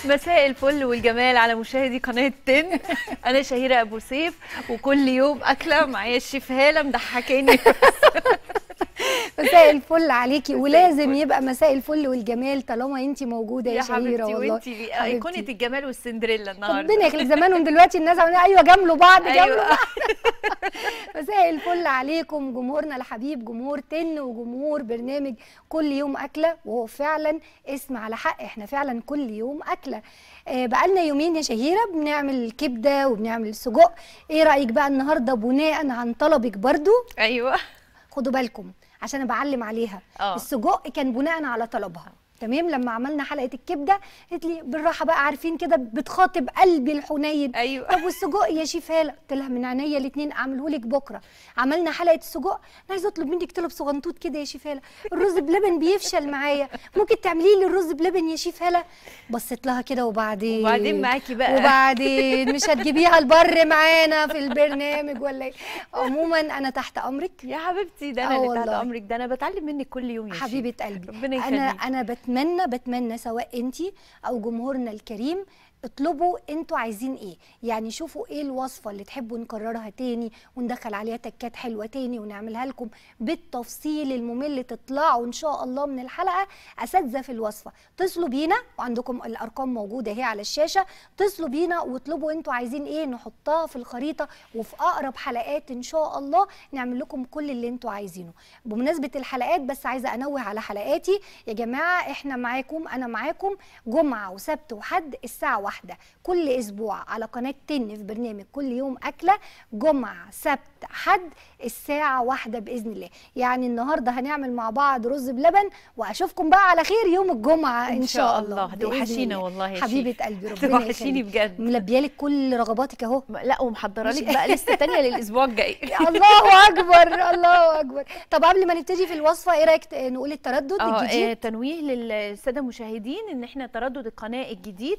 مساء الفل والجمال على مشاهدي قناه تن انا شهيره ابو سيف وكل يوم اكله معايا الشيف هاله مضحكاني مساء الفل عليكي ولازم يبقى مساء الفل والجمال طالما انت موجوده يا, يا شهيره حبيبتي والله وانتي ايقونه الجمال والسندريلا النهارده ربنا يخليك زمانهم دلوقتي الناس عمالين ايوه جاملوا بعض جاملوا ايوه بعض مساء الفل عليكم جمهورنا الحبيب جمهور تن وجمهور برنامج كل يوم اكله وهو فعلا اسم على حق احنا فعلا كل يوم اكله آه بقالنا يومين يا شهيره بنعمل كبده وبنعمل سجق ايه رايك بقى النهارده بناء عن طلبك برضو ايوه خدوا بالكم عشان انا بعلم عليها اه. السجق كان بناء على طلبها تمام لما عملنا حلقه الكبده قالت لي بالراحه بقى عارفين كده بتخاطب قلبي الحنين ايوه طب والسجق يا شيف هاله قلت لها من عينيا الاثنين اعمله لك بكره عملنا حلقه السجق انا عايزه اطلب منك طلب صغنطوط كده يا شيف هاله الرز بلبن بيفشل معايا ممكن تعملي لي الرز بلبن يا شيف هاله بصيت لها كده وبعدين وبعدين معاكي بقى وبعدين مش هتجيبيها البر معانا في البرنامج ولا ايه عموما انا تحت امرك يا حبيبتي ده انا اه اللي تحت والله. امرك ده انا بتعلم منك كل يوم يا شيخ. حبيبه قلبي ربنا انا يخليك انا بتمنى بتمنى سواء انت او جمهورنا الكريم اطلبوا انتوا عايزين ايه يعني شوفوا ايه الوصفه اللي تحبوا نكررها تاني وندخل عليها تكات حلوه تاني ونعملها لكم بالتفصيل الممل تطلعوا ان شاء الله من الحلقه اساتذه في الوصفه اتصلوا بينا وعندكم الارقام موجوده اهي على الشاشه اتصلوا بينا واطلبوا انتوا عايزين ايه نحطها في الخريطه وفي اقرب حلقات ان شاء الله نعمل لكم كل اللي انتوا عايزينه بمناسبه الحلقات بس عايزه انوه على حلقاتي يا جماعه احنا معاكم انا معاكم جمعه وسبت وحد الساعه واحدة كل اسبوع على قناه تن في برنامج كل يوم اكله جمعه سبت حد الساعه واحدة باذن الله يعني النهارده هنعمل مع بعض رز بلبن واشوفكم بقى على خير يوم الجمعه ان, شاء الله بإذن توحشينا الله. والله يا حبيبه شيخ. قلبي ربنا توحشيني يخليك بجد ملبيالك كل رغباتك اهو لا ومحضره لك بقى لسه تانية للاسبوع الجاي الله اكبر الله اكبر طب قبل ما نبتدي في الوصفه ايه رايك ت- نقول التردد اه آه، الجديد تنويه للساده المشاهدين ان احنا تردد القناه الجديد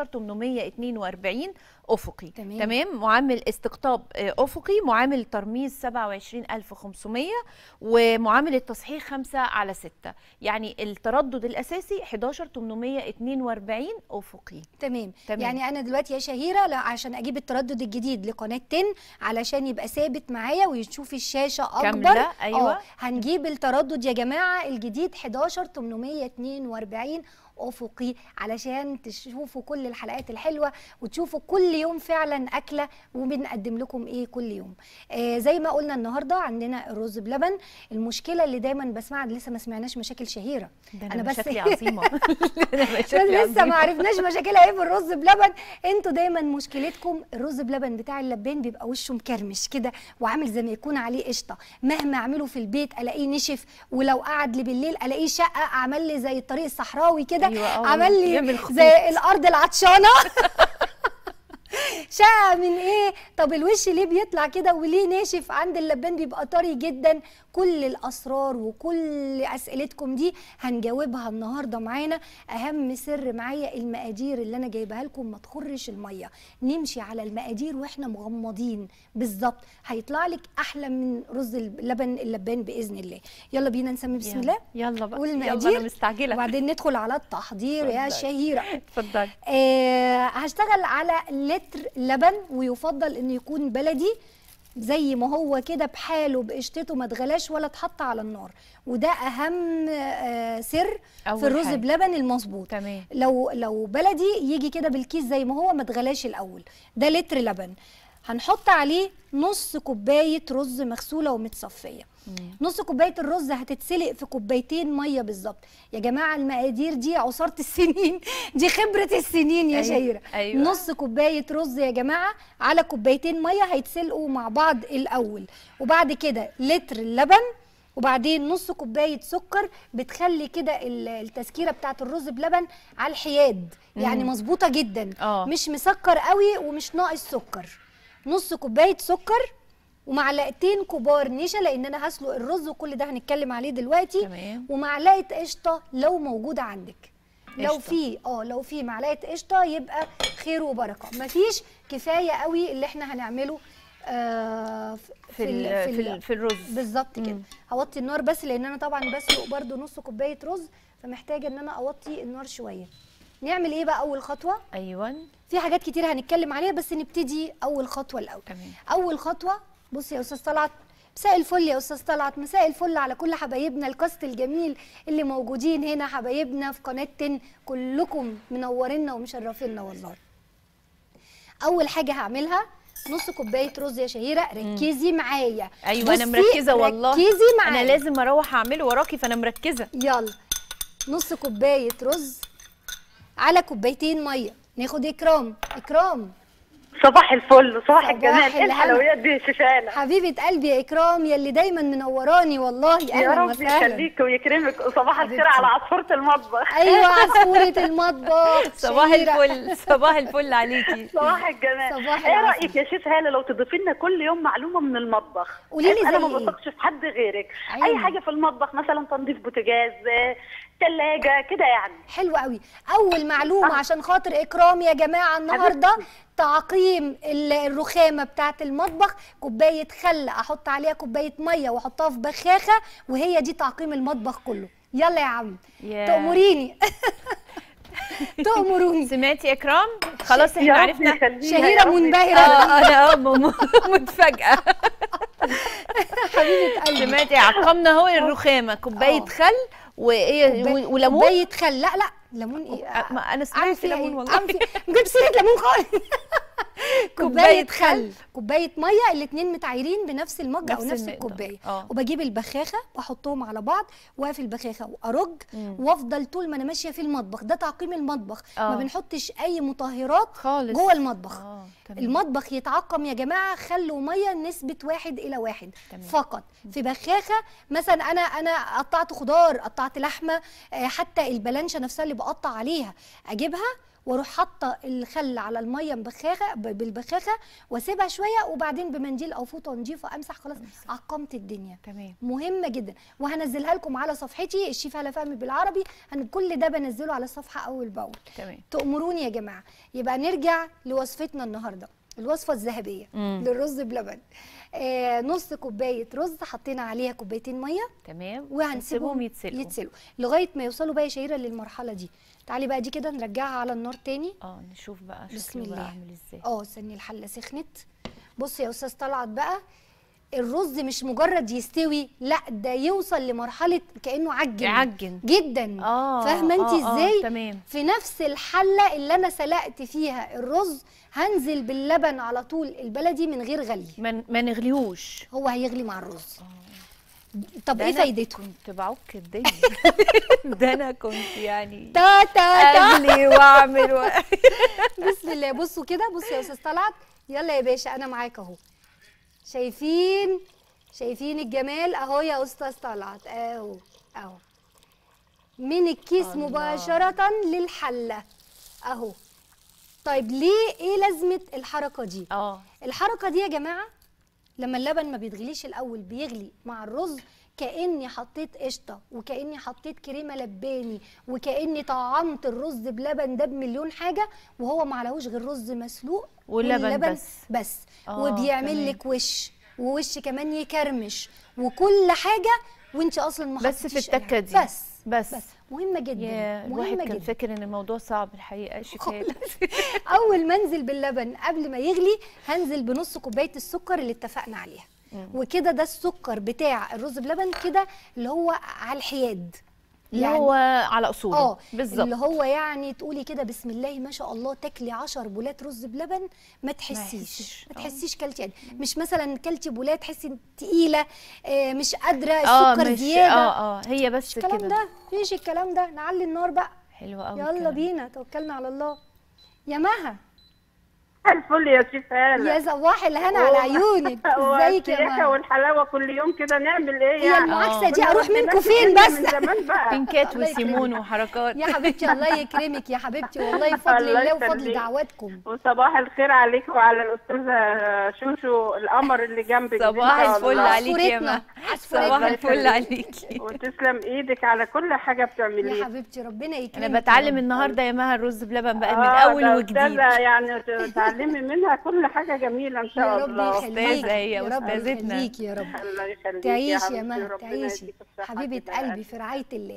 11842 افقي تمام. تمام معامل استقطاب آه، افقي معامل ترميز 27500 ومعامل التصحيح 5 على 6 يعني التردد الاساسي 11842 افقي تمام. تمام. يعني انا دلوقتي يا شهيره لا عشان اجيب التردد الجديد لقناه 10 علشان يبقى ثابت معايا ويشوف الشاشه اكبر كاملة، أيوة. آه، هنجيب التردد يا جماعه الجديد 11842 افقي علشان تشوفوا كل الحلقات الحلوه وتشوفوا كل يوم فعلا اكله وبنقدم لكم ايه كل يوم آه زي ما قلنا النهارده عندنا الرز بلبن المشكله اللي دايما بسمعها لسه ما سمعناش مشاكل شهيره ده أنا انا بس- مشاكلي عظيمه أنا بس مشاكلي لسه ما عظيمة. عرفناش مشاكلها ايه في الرز بلبن انتوا دايما مشكلتكم الرز بلبن بتاع اللبان بيبقى وشه مكرمش كده وعامل زي ما يكون عليه قشطه مهما اعمله في البيت الاقيه نشف ولو قعد لي بالليل الاقيه شقه عمل لي زي الطريق الصحراوي كده أيوة، آه، عمل لي يعمل خطوط. زي الارض العطشانه شقه من ايه طب الوش ليه بيطلع كده وليه ناشف عند اللبان بيبقى طري جدا كل الاسرار وكل اسئلتكم دي هنجاوبها النهارده معانا اهم سر معايا المقادير اللي انا جايبها لكم ما تخرش الميه نمشي على المقادير واحنا مغمضين بالظبط هيطلع لك احلى من رز اللبن اللبان باذن الله يلا بينا نسمي بسم الله يلا بقى قول يلا المقادير انا مستعجله وبعدين ندخل على التحضير يا اتفضلي. شهيره اتفضلي آه هشتغل على لتر لبن ويفضل انه يكون بلدي زي ما هو كده بحاله بقشطته ما اتغلاش ولا اتحط على النار وده اهم آه سر أول في الرز حاجة. بلبن المظبوط تمام لو لو بلدي يجي كده بالكيس زي ما هو ما اتغلاش الاول ده لتر لبن هنحط عليه نص كوبايه رز مغسوله ومتصفيه نص كوبايه الرز هتتسلق في كوبايتين ميه بالظبط يا جماعه المقادير دي عصاره السنين دي خبره السنين يا أيوة، شهيره أيوة. نص كوبايه رز يا جماعه على كوبايتين ميه هيتسلقوا مع بعض الاول وبعد كده لتر اللبن وبعدين نص كوبايه سكر بتخلي كده ال- التسكيره بتاعت الرز بلبن على الحياد يعني مظبوطه جدا آه. مش مسكر قوي ومش ناقص سكر نص كوبايه سكر ومعلقتين كبار نشا لان انا هسلق الرز وكل ده هنتكلم عليه دلوقتي تمام ومعلقه قشطه لو موجوده عندك لو قشطة. في اه لو في معلقه قشطه يبقى خير وبركه مفيش كفايه قوي اللي احنا هنعمله آه في ال في, ال في الرز بالظبط كده مم. هوطي النار بس لان انا طبعا بسلق برده نص كوبايه رز فمحتاجه ان انا اوطي النار شويه نعمل ايه بقى اول خطوه ايوه في حاجات كتير هنتكلم عليها بس نبتدي اول خطوه الاول تمام اول خطوه بص يا استاذ طلعت مساء الفل يا استاذ طلعت مساء الفل على كل حبايبنا الكاست الجميل اللي موجودين هنا حبايبنا في قناه تن كلكم منورينا ومشرفينا والله اول حاجه هعملها نص كوبايه رز يا شهيره ركزي معايا ايوه انا بصي، مركزه والله ركزي معايا انا لازم اروح اعمله وراكي فانا مركزه يلا نص كوبايه رز على كوبايتين ميه ناخد اكرام اكرام صباح الفل صباح صباح الجمال ايه الهنا. الحلويات دي يا شفاله حبيبه قلبي يا اكرام يلي دايما منوراني والله يا اهلا رب وسهلا يخليك ويكرمك وصباح الخير حبيبتي. على عصفوره المطبخ ايوه عصفوره المطبخ صباح شهيرة. الفل صباح الفل عليكي صباح الجمال صباح ايه العسل. رايك يا شيف هاله لو تضيفي لنا كل يوم معلومه من المطبخ قولي لي انا زي ما إيه؟ بثقش في حد غيرك عيني. اي حاجه في المطبخ مثلا تنظيف بوتاجاز ثلاجه كده يعني حلو قوي اول معلومه عشان خاطر اكرام يا جماعه النهارده تعقيم ال- الرخامه بتاعه المطبخ كوبايه خل احط عليها كوبايه ميه واحطها في بخاخه وهي دي تعقيم المطبخ كله يلا يا عم يا. تأمريني تأمروني سمعتي يا اكرام خلاص يا احنا رب عرفنا يخليها، شهيرة يا رب منبهرة. اه انا اه م- متفاجئه حبيبه قلبي سمعتي عقمنا اهو الرخامه كوبايه آه. خل وايه كوباية- و- وليمون كوبايه خل لا لا ليمون ايه أ- ما انا عامل سمعت فيها ليمون ايه؟ والله عامل فيها ما جبت سيره ليمون خالص كوبايه خل كوبايه ميه الاثنين متعايرين بنفس المج او نفس نفس المقدار. الكوبايه آه. وبجيب البخاخه واحطهم على بعض واقفل البخاخه وارج مم. وافضل طول ما انا ماشيه في المطبخ ده تعقيم المطبخ آه. ما بنحطش اي مطهرات خالص جوه المطبخ اه تمام المطبخ يتعقم يا جماعه خل وميه نسبه واحد الى واحد تمام. فقط في بخاخه مثلا انا انا قطعت خضار قطعت لحمه آه، حتى البلانشه نفسها اللي بقطع عليها اجيبها واروح حاطه الخل على الميه بخاخه ب- بالبخاخه واسيبها شويه وبعدين بمنديل او فوطه نضيفه امسح خلاص عقمت الدنيا تمام مهمه جدا وهنزلها لكم على صفحتي الشيف هلا فهمي بالعربي انا كل ده بنزله على الصفحه اول باول تمام تأمروني يا جماعة يبقى نرجع لوصفتنا النهاردة الوصفة الذهبية مم. للرز بلبن آه نص كوباية رز حطينا عليها كوبايتين مية تمام وهنسيبهم يتسلقوا يتسلقوا لغاية ما يوصلوا بقى يا شهيرة للمرحلة دي تعالي بقى دي كده نرجعها على النار تاني اه نشوف بقى بسم شكله بقى الله. عامل ازاي اه استني الحلة سخنت بص يا استاذ طلعت بقى الرز مش مجرد يستوي لا ده يوصل لمرحلة كأنه عجن يعجن جدا اه فاهمه انت آه، آه، ازاي تمام في نفس الحله اللي انا سلقت فيها الرز هنزل باللبن على طول البلدي من غير غلي ما ما نغليهوش هو هيغلي مع الرز طب ده ايه أنا فايدته كنت بعك الدنيا ده انا كنت يعني تا تا تا اغلي واعمل و... بسم الله بصوا كده بصوا يا استاذ طلعت يلا يا باشا انا معاك اهو شايفين شايفين الجمال اهو يا استاذ طلعت اهو اهو من الكيس الله. مباشره للحله اهو طيب ليه ايه لازمه الحركه دي اه الحركه دي يا جماعه لما اللبن ما بيتغليش الاول بيغلي مع الرز كاني حطيت قشطه وكاني حطيت كريمه لباني وكاني طعمت الرز بلبن ده بمليون حاجه وهو ما عليهوش غير رز مسلوق ولبن واللبن بس. بس آه، وبيعمل تمام. لك وش ووش كمان يكرمش وكل حاجه وانت اصلا ما بس في حطيتيش أي التكة حاجة. دي. بس بس. بس مهمه جدا يا الواحد مهمه كان جدا فاكر ان الموضوع صعب الحقيقه شفاء اول ما انزل باللبن قبل ما يغلي هنزل بنص كوبايه السكر اللي اتفقنا عليها وكده ده السكر بتاع الرز بلبن كده اللي هو على الحياد اللي هو على اصوله اه اللي بالظبط هو يعني تقولي كده بسم الله ما شاء الله تاكلي 10 بولات رز بلبن ما تحسيش يحسش. ما آه. تحسيش كلتي يعني مش مثلا كلتي بولات تحسي تقيله آه مش قادره اه السكر مش زياده اه اه هي بس الكلام كده ده فيش الكلام ده نعلي النار بقى حلوه قوي يلا بينا توكلنا على الله يا مها الفل يا شيف هاله يا صباح الهنا على عيونك ازيك يا والسياحة مها والحلاوه كل يوم كده نعمل ايه هي يعني المعاكسه دي كنا اروح منكم بنتناقش فين كده بس من زمان بقى بينكات الله وسيمون وحركات يا حبيبتي الله يكرمك يا حبيبتي والله بفضل الله الله وفضل يخليك. دعواتكم وصباح الخير عليك وعلى الاستاذه شوشو القمر اللي جنبك دي إن صباح شاء الفل الله. عليك يا عصفورتنا. ما عصفورتنا. صباح الله الفل يخليك. عليكي وتسلم ايدك على كل حاجه يا بتعمليها حبيبتي ربنا يكرمك انا يا بتعلم رب. النهارده يا مها الرز بلبن بقى من آه، اول ده وجديد أستاذة يعني تعلمي منها كل حاجه جميله ان يا شاء رب الله يخليك أستاذة هي يا رب أستاذتنا. يخليك يا رب الله يخليك تعيشي يا حبيبتي، مها ربنا تعيشي يديك الصحة حبيبه كده. قلبي في رعايه الله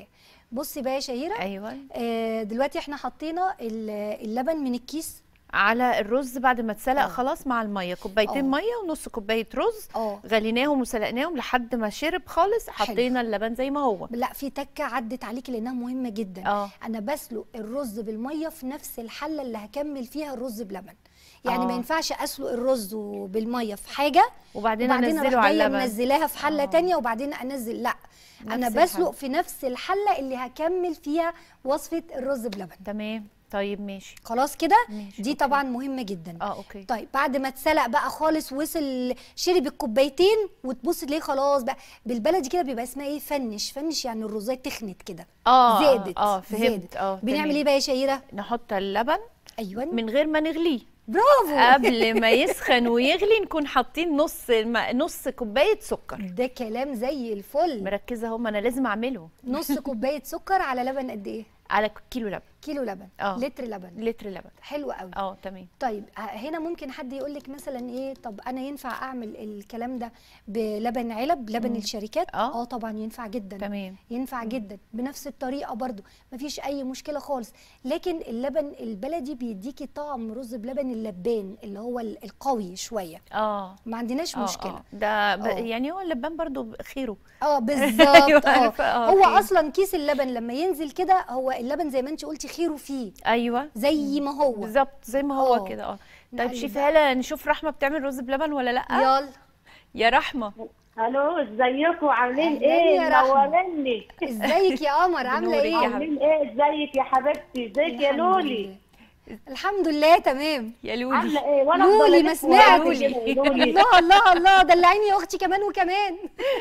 بصي بقى يا شهيره ايوه آه دلوقتي احنا حطينا ال- اللبن من الكيس على الرز بعد ما اتسلق آه. خلاص مع الميه كوبايتين آه. ميه ونص كوبايه رز اه غليناهم وسلقناهم لحد ما شرب خالص حطينا اللبن زي ما هو لا في تكه عدت عليكي لانها مهمه جدا اه انا بسلق الرز بالميه في نفس الحله اللي هكمل فيها الرز بلبن يعني ما آه. ينفعش اسلق الرز بالميه في حاجه وبعدين وبعدين انزله اروح على جايه اللبن منزلاها في حله آه. تانية وبعدين انزل لا انا نفس بسلق الحلة. في نفس الحله اللي هكمل فيها وصفه الرز بلبن تمام طيب ماشي خلاص كده ماشي دي أوكي. طبعا مهمه جدا اه اوكي طيب بعد ما اتسلق بقى خالص وصل شرب الكوبايتين وتبص تلاقيه خلاص بقى بالبلدي كده بيبقى اسمها ايه فنش فنش يعني الرزايه تخنت كده اه زادت اه فهمت زادت. اه بنعمل تمام. ايه بقى يا شهيره نحط اللبن ايوه من غير ما نغليه برافو قبل ما يسخن ويغلي نكون حاطين نص الم... نص كوبايه سكر ده كلام زي الفل مركزه اهو ما انا لازم اعمله نص كوبايه سكر على لبن قد ايه على كيلو لبن كيلو لبن آه. لتر لبن لتر لبن حلو قوي اه تمام طيب ه- هنا ممكن حد يقول لك مثلا ايه طب انا ينفع اعمل الكلام ده بلبن علب لبن مم. الشركات آه. اه طبعا ينفع جدا تمام ينفع جدا بنفس الطريقه برضو مفيش اي مشكله خالص لكن اللبن البلدي بيديكي طعم رز بلبن اللبان اللي هو ال- القوي شويه اه ما عندناش آه، مشكله آه. ده ب... آه. يعني هو اللبان برضو خيره اه أيوة، بالظبط اه عارفة، آه، هو أوكي. اصلا كيس اللبن لما ينزل كده هو اللبن زي ما انت قلتي خيره فيه ايوه زي ما هو بالظبط زي ما هو آه. كده اه طيب نقلب شيف بقى. هاله نشوف رحمه بتعمل رز بلبن ولا لا يلا يا رحمه الو ازيكم عاملين أهلاً ايه يا رحمة. منورني ازيك يا قمر عامله بنورك ايه يا حبيبتي. عاملين ايه ازيك يا حبيبتي ازيك يا الحمد لولي لله. الحمد لله تمام يا لولي عامله ايه وانا لولي أفضل ما ألف سمعتش. وأقول كده يا لولي الله الله الله دلعيني يا اختي كمان وكمان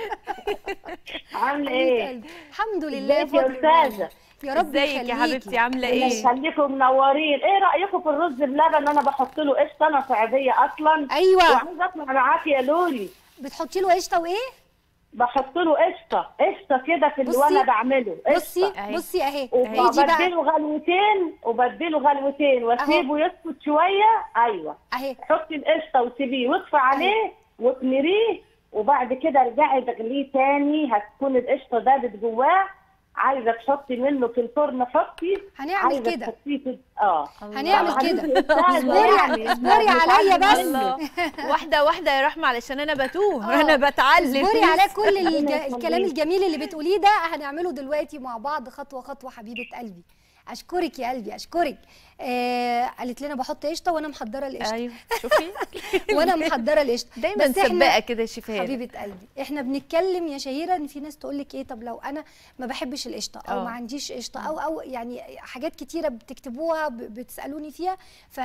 عامله حبيبة ايه قلبي. الحمد لله ازيك يا فضل الله. استاذه يا رب ازيك يا يخليكي. حبيبتي عامله الله ايه يخليكم منورين ايه رايكم في الرز بلبن انا بحط له قشطه انا صعيديه اصلا ايوه وعايزه اطلع معاكي يا لولي بتحطي له قشطه وايه بحط له قشطه قشطه كده في اللي بصي. وانا بعمله بصي قشطه أهي. بصي اهي هي دي بقى وبديله غلوتين وبديله غلوتين واسيبه يسكت شويه ايوه اهي حطي القشطه وسيبيه واطفي عليه واكمريه وبعد كده ارجعي تغليه تاني هتكون القشطه دابت جواه عايزه تحطي منه في الفرن حطي هنعمل عايزه كده تحطيه في اه هنعمل طبعاً كده انتي أستاذة اصبري يعني، اصبري إحنا عليا بنتعلم بس الله واحده واحده يا رحمه علشان انا بتوه آه. انا بتعلم اصبري على كل الج... ربنا الكلام يخليك. الجميل اللي بتقوليه ده هنعمله دلوقتي مع بعض خطوه خطوه حبيبه قلبي اشكرك يا قلبي اشكرك آه قالت لنا بحط قشطه وانا محضره القشطه ايوه شوفي وانا محضره القشطه دايما بس إحنا- سباقه كده يا شيف هاله حبيبه قلبي احنا بنتكلم يا شهيره ان في ناس تقول لك ايه طب لو انا ما بحبش القشطه او آه. ما عنديش قشطه او او يعني حاجات كتيره بتكتبوها ب- بتسالوني فيها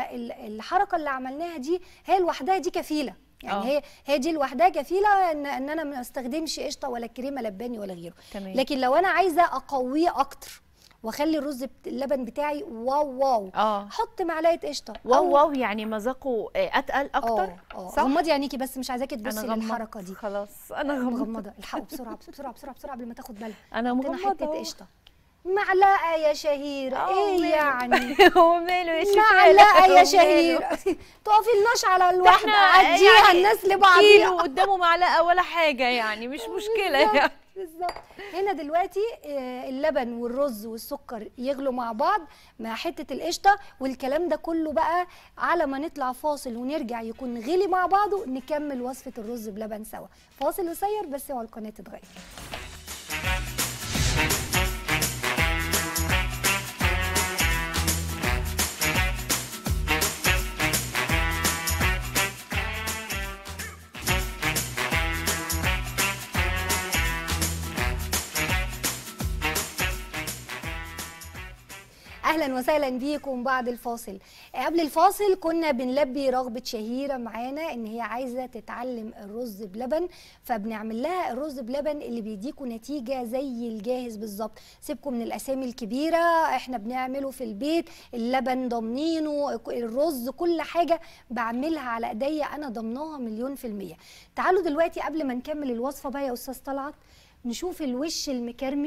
فالحركه اللي عملناها دي هي لوحدها دي كفيله يعني آه. هي هي دي لوحدها كفيله ان ان انا ما استخدمش قشطه ولا كريمه لباني ولا غيره تمام. لكن لو انا عايزه اقويه اكتر واخلي الرز بت- اللبن بتاعي واو واو اه احط معلقه قشطه واو واو يعني مذاقه آه، اتقل اكتر اه اه صح غمضي عينيكي بس مش عايزاكي تبصي غمضت. للحركه دي خلاص انا غمضت مغمضه الحقوا بسرعه بسرعه بسرعه بسرعه قبل ما تاخد بالها انا حطينا مغمضه حته أهو. قشطه معلقه يا شهيره آه، ايه ماله. يعني هو ماله يا شيف معلقه هاله؟ يا هو شهيره ماله؟ تقفي لناش على الواحده إحنا عديها يعني الناس كيلو لبعضيها قدامه معلقه ولا حاجه يعني مش مشكله يعني بالظبط هنا دلوقتي آه، اللبن والرز والسكر يغلوا مع بعض مع حته القشطه والكلام ده كله بقى على ما نطلع فاصل ونرجع يكون غلي مع بعضه نكمل وصفه الرز بلبن سوا فاصل قصير بس اوعى القناه تتغير اهلا وسهلا بيكم بعد الفاصل قبل الفاصل كنا بنلبي رغبه شهيره معانا ان هي عايزه تتعلم الرز بلبن فبنعمل لها الرز بلبن اللي بيديكوا نتيجه زي الجاهز بالظبط سيبكم من الاسامي الكبيره احنا بنعمله في البيت اللبن ضامنينه الرز كل حاجه بعملها على ايديا انا ضمناها مليون في الميه تعالوا دلوقتي قبل ما نكمل الوصفه بقى يا استاذ طلعت نشوف الوش المكرمش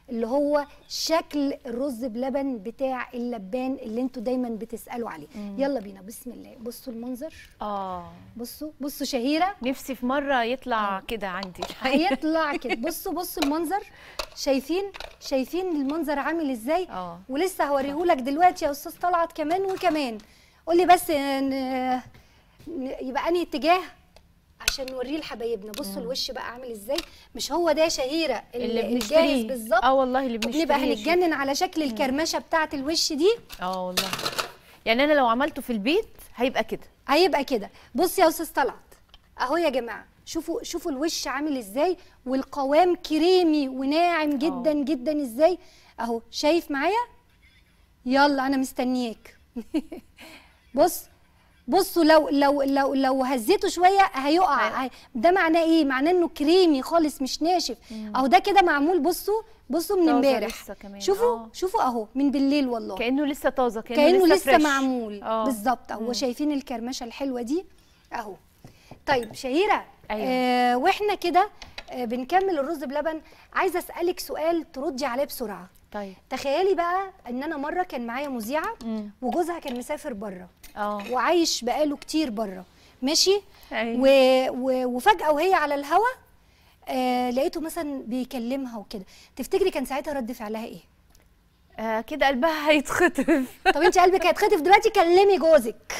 اللي هو شكل الرز بلبن بتاع اللبان اللي انتوا دايما بتسالوا عليه يلا بينا بسم الله بصوا المنظر اه بصوا بصوا شهيره نفسي في مره يطلع كده عندي الحقيقه هيطلع كده بصوا بصوا المنظر شايفين شايفين المنظر عامل ازاي اه ولسه هوريهولك دلوقتي يا استاذ طلعت كمان وكمان قولي بس ن... ن... يبقى انهي اتجاه عشان نوريه لحبايبنا بصوا الوش بقى عامل ازاي مش هو ده شهيره اللي الجاهز بنشتريه بالظبط اه والله اللي بنشتريه بنبقى يا شيخ. هنتجنن على شكل الكرمشه بتاعه الوش دي اه والله يعني انا لو عملته في البيت هيبقى كده هيبقى كده بص يا استاذ طلعت اهو يا جماعه شوفوا شوفوا الوش عامل ازاي والقوام كريمي وناعم جدا جدا ازاي اهو شايف معايا يلا انا مستنياك بص بصوا لو لو لو لو هزيته شويه هيقع هي- ده معناه ايه معناه انه كريمي خالص مش ناشف اهو ده كده معمول بصوا بصوا من طازة امبارح لسه كمان، شوفوا آه. شوفوا اهو من بالليل والله كانه لسه طازه كانه, كانه لسه فريش. معمول اه بالظبط اهو شايفين الكرمشه الحلوه دي اهو طيب شهيره أيوة. آه واحنا كده آه بنكمل الرز بلبن عايزه اسالك سؤال تردي عليه بسرعه طيب تخيلي بقى ان انا مره كان معايا مذيعه مم. وجوزها كان مسافر بره اه وعايش بقاله كتير بره ماشي أيوة. و... و... وفجاه وهي على الهوا آه لقيته مثلا بيكلمها وكده تفتكري كان ساعتها رد فعلها ايه آه كده قلبها هيتخطف طب انت قلبك هيتخطف دلوقتي كلمي جوزك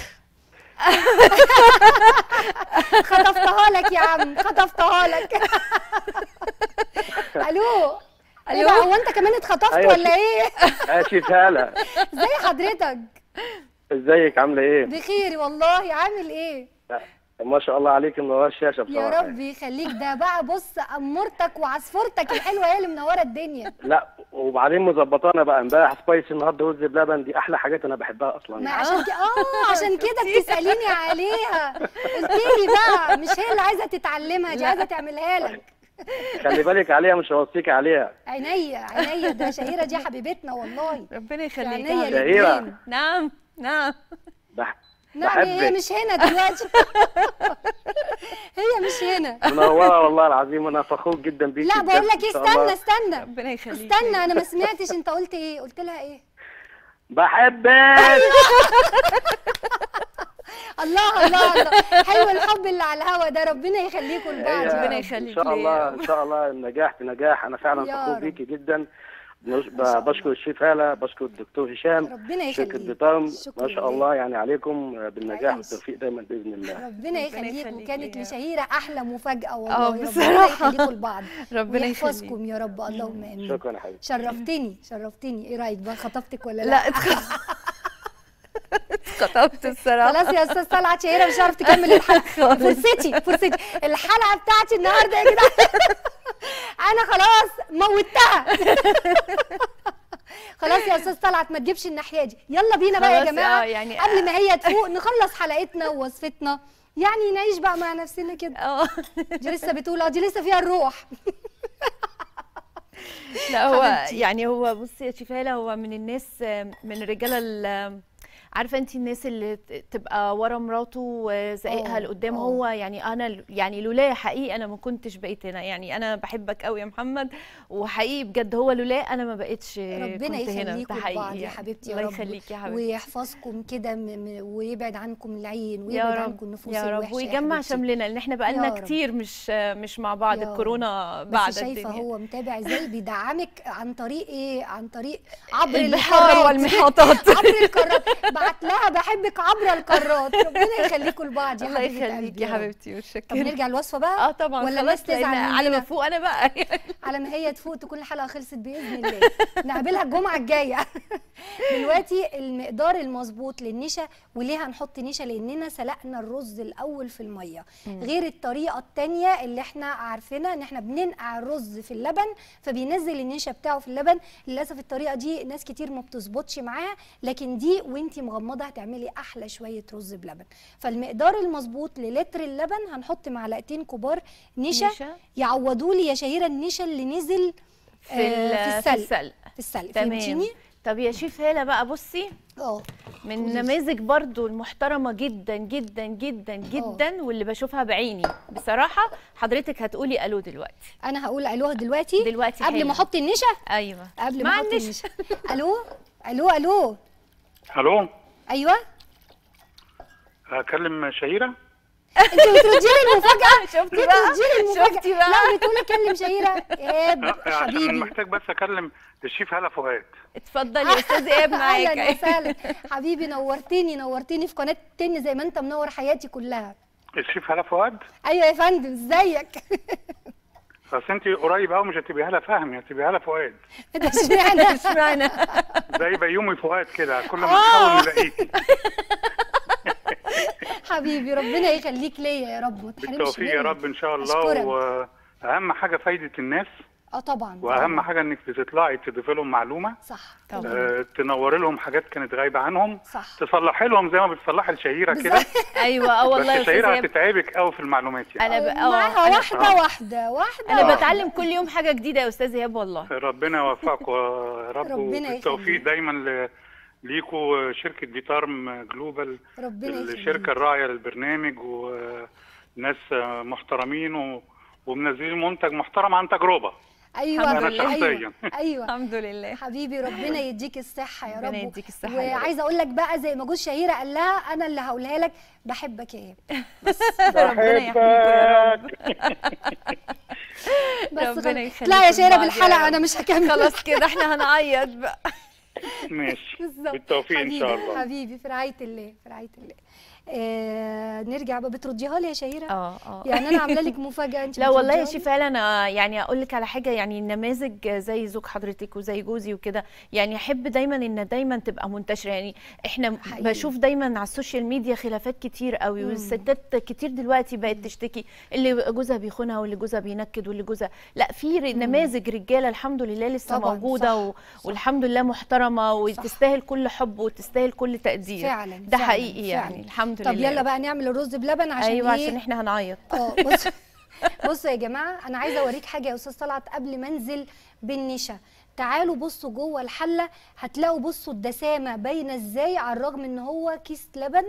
خطفتها لك يا عم خطفتها لك الو ايه ألو؟ ده هو انت كمان اتخطفت أيوة ولا ايه اسف هلا ازي حضرتك ازيك عامله ايه بخير والله عامل ايه ما شاء الله عليك منور الشاشه يا بصراحه رب يخليك ده بقى بص امورتك وعصفورتك الحلوه هي اللي منوره الدنيا لا وبعدين مظبطانا بقى امبارح سبايسي النهارده رز بلبن دي احلى حاجات انا بحبها اصلا ما يعني. عشان كده اه عشان كده بتساليني عليها قلت لي بقى مش هي اللي عايزه تتعلمها دي عايزه تعملها لك خلي بالك عليها مش هوصيك عليها عينيا عينيا ده شهيره دي حبيبتنا والله ربنا يخليك عينيا يا حبيبي. شهيرة. الاتنين. نعم نعم بح... نعم هي بحبك مش هنا دلوقتي هي مش هنا منوره والله العظيم انا فخور جدا بيكي لا بقول لك بجد ايه إن شاء الله. استنى استنى ربنا يخليك استنى انا ما سمعتش انت قلت ايه قلت لها ايه بحبك الله الله الله حلو الحب اللي على الهوا ده ربنا يخليكم لبعض هي ربنا ان يخليك شاء ليا. الله ان شاء الله النجاح في نجاح انا فعلا يا فخور رب. بيكي جدا بنش- شاء الله. بشكر الشيف هاله بشكر الدكتور هشام ربنا شركه يخليك بيطارم شكراً ما شاء لله. الله يعني عليكم بالنجاح عايش. والتوفيق دايما باذن الله ربنا يخليك يخليك وكانت ليا. لشهيره احلى مفاجاه والله اه ربنا بصراحة. يخليكم لبعض ربنا ويحفظكم يا رب اللهم امين شكرا يا حبيبي شرفتني شرفتني ايه رايك بقى خطفتك ولا لا لا اتخطبت الصراحه خلاص يا استاذ طلعت شهيره مش هعرف تكمل الحلقه فرصتي فرصتي الحلقه بتاعتي النهارده يا جدعان انا خلاص موتها خلاص يا استاذ طلعت ما تجيبش الناحيه دي يلا بينا بقى يا خلاص، جماعه آه، يعني- قبل ما هي تفوق نخلص حلقتنا ووصفتنا يعني نعيش بقى مع نفسنا كده اه دي لسه بتقول اه دي لسه فيها الروح لا هو حبيبتي. يعني هو بصي يا شيفاله هو من الناس من الرجاله ال- عارفه انت الناس اللي ت- تبقى ورا مراته وزقها آه، لقدام آه. هو يعني انا ل- يعني لولا حقيقي انا ما كنتش بقيت هنا يعني انا بحبك قوي يا محمد وحقيقي بجد هو لولا انا ما بقيتش ربنا كنت هنا يخليكم ده حقيقي لبعض يا يعني. حبيبتي يا الله رب يخليك يا حبيبتي ويحفظكم كده م- م- ويبعد عنكم العين يا ويبعد رب عنكم النفوس يا رب الوحشه يا ويجمع حبيبتي. شملنا لان احنا يا بقالنا رب. كتير مش مش مع بعض يا رب. الكورونا بعد بس شايفه الدنيا هو متابع ازاي بيدعمك عن طريق ايه عن طريق عبر البحار القارات. والمحيطات عبر القارات بعت لها بحبك عبر القارات ربنا يخليكم لبعض يا الله حبيبه يخليك قلبي يا رب. حبيبتي طب متشكره نرجع الوصفه بقى اه طبعا ولا خلاص الناس تزعل لأن على ما مننا؟ فوق انا بقى على ما هي تفوق تكون الحلقه خلصت باذن الله نقابلها الجمعه الجايه دلوقتي المقدار المظبوط للنشا وليه هنحط نشا لاننا سلقنا الرز الاول في الميه غير الطريقه الثانيه اللي احنا عارفينها ان احنا بننقع الرز في اللبن فبينزل النشا بتاعه في اللبن للاسف الطريقه دي ناس كتير ما بتظبطش معاها لكن دي وانتي مغمضه هتعملي احلى شويه رز بلبن فالمقدار المظبوط للتر اللبن هنحط معلقتين كبار نشا, نشا. يعوضوا لي يا شهيره النشا اللي نزل في آه، ال- في في السلق السلق في السلق تمام فهمتيني طب يا شيف هاله بقى بصي اه من قولي لي. نماذج برضو المحترمة جدا جدا جدا جدا واللي بشوفها بعيني بصراحة حضرتك هتقولي الو دلوقتي انا هقول الو دلوقتي دلوقتي قبل حالا. ما احط النشا ايوه قبل مع ما احط النشا. النشا الو الو الو الو ايوه اكلم شهيره انت بتردي لي المفاجاه شفتي بتردي بقى لي المفاجاه شفتي بقى لا بتقولي كلم شهيره ايهاب آه، عشان حبيبي محتاج بس اكلم الشيف هلا فؤاد اتفضلي يا استاذ ايهاب اهلا معاك وسهلا حبيبي نورتني نورتني في قناه تن زي ما انت منور حياتي كلها الشيف هلا فؤاد ايوه يا فندم ازيك بس انت قريب قوي مش هتبقي هلا فهمي هتبقي هلا فؤاد ده اشمعنى اشمعنى زي بيومي فؤاد كده كل ما آه. نحاول نلاقيكي حبيبي ربنا يخليك ليا يا رب ما تحرمش بالتوفيق يا مني. رب ان شاء الله أشكرك. واهم حاجه فايده الناس اه طبعا واهم طبعاً. حاجه انك بتطلعي تضيفي لهم معلومه صح طبعا آه، تنوري لهم حاجات كانت غايبه عنهم صح تصلحي لهم زي ما بتصلحي الشهيره كده ايوه اه والله يا بس استاذ الشهيره ايهاب هتتعبك قوي في المعلومات يعني انا ب... اه معاها انا, واحده واحده واحده أنا واحدة. بتعلم كل يوم حاجة جديدة يا استاذ ايهاب والله ربنا يوفقكم يا رب ربنا وبالتوفيق يخليك. دايما ل- ليكوا شركة فيتارم جلوبال ربنا يخليك. الشركة الراعية للبرنامج وناس محترمين و... ومنزلين منتج محترم عن تجربة ايوه الحمد أنا لله. شخصيا ايوه الحمد لله حبيبي ربنا يديك الصحه يا رب ربنا يديك الصحة يا رب. وعايزه اقول لك بقى زي ما جوز شهيره قال لها انا اللي هقولها لك بحبك يا ايهاب ربنا يحميكم يا رب بس ربنا خلاص. يخليكم لا يا شهيره لبعض يا بالحلقه رب. انا مش هكمل خلاص كده احنا هنعيط بقى ماشي بالظبط بالتوفيق إن حبيبي- شاء الله حبيبي في رعايه الله في رعايه الله آه نرجع بقى بترديها لي يا شهيره اه اه يعني انا عامله لك مفاجاه انت لا والله يا بترديها لي؟ شي فعلا آه، يعني اقول لك على حاجه يعني النماذج زي زوج حضرتك وزي جوزي وكده يعني احب دايما ان دايما تبقى منتشره يعني احنا حقيقي. بشوف دايما على السوشيال ميديا خلافات كتير قوي والستات كتير دلوقتي بقت تشتكي اللي جوزها بيخونها واللي جوزها بينكد واللي جوزها لا في ر- نماذج رجاله الحمد لله لسه طبعاً، موجوده و... والحمد لله محترمه وتستاهل كل حب وتستاهل كل تقدير فعلا ده فعلاً، حقيقي يعني فعلاً. الحمد طب لله يلا بقى نعمل الرز بلبن عشان ايوه إيه؟ عشان احنا هنعيط اه بص بصوا يا جماعه انا عايزه اوريك حاجه يا استاذ طلعت قبل ما انزل بالنشا تعالوا بصوا جوه الحله هتلاقوا بصوا الدسامه باينه ازاي على الرغم ان هو كيس لبن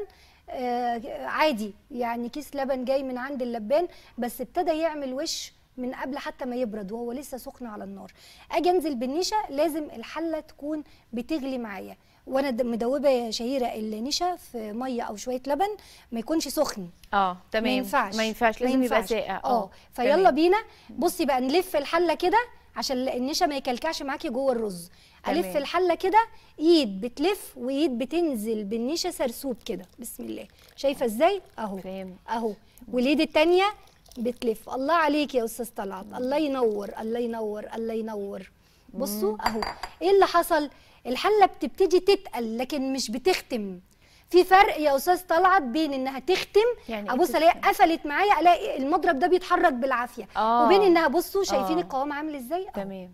آه عادي يعني كيس لبن جاي من عند اللبان بس ابتدى يعمل وش من قبل حتى ما يبرد وهو لسه سخن على النار اجي انزل بالنشا لازم الحله تكون بتغلي معايا وانا د- مدوبه يا شهيره النشا في ميه او شويه لبن ما يكونش سخن اه تمام ما ينفعش ما ينفعش ما لازم يبقى ينفعش. ساقع اه فيلا تمام. بينا بصي بقى نلف الحله كده عشان النشا ما يكلكعش معاكي جوه الرز الف تمام. الحله كده ايد بتلف وايد بتنزل بالنشا سرسوب كده بسم الله شايفه ازاي اهو فاهم. اهو واليد التانية بتلف الله عليك يا استاذ طلعت الله ينور الله ينور الله ينور بصوا اهو ايه اللي حصل الحله بتبتدي تتقل لكن مش بتختم في فرق يا استاذ طلعت بين انها تختم يعني إيه ابص الاقي قفلت معايا الاقي المضرب ده بيتحرك بالعافيه آه. وبين انها بصوا شايفين آه. القوام عامل ازاي أهو. تمام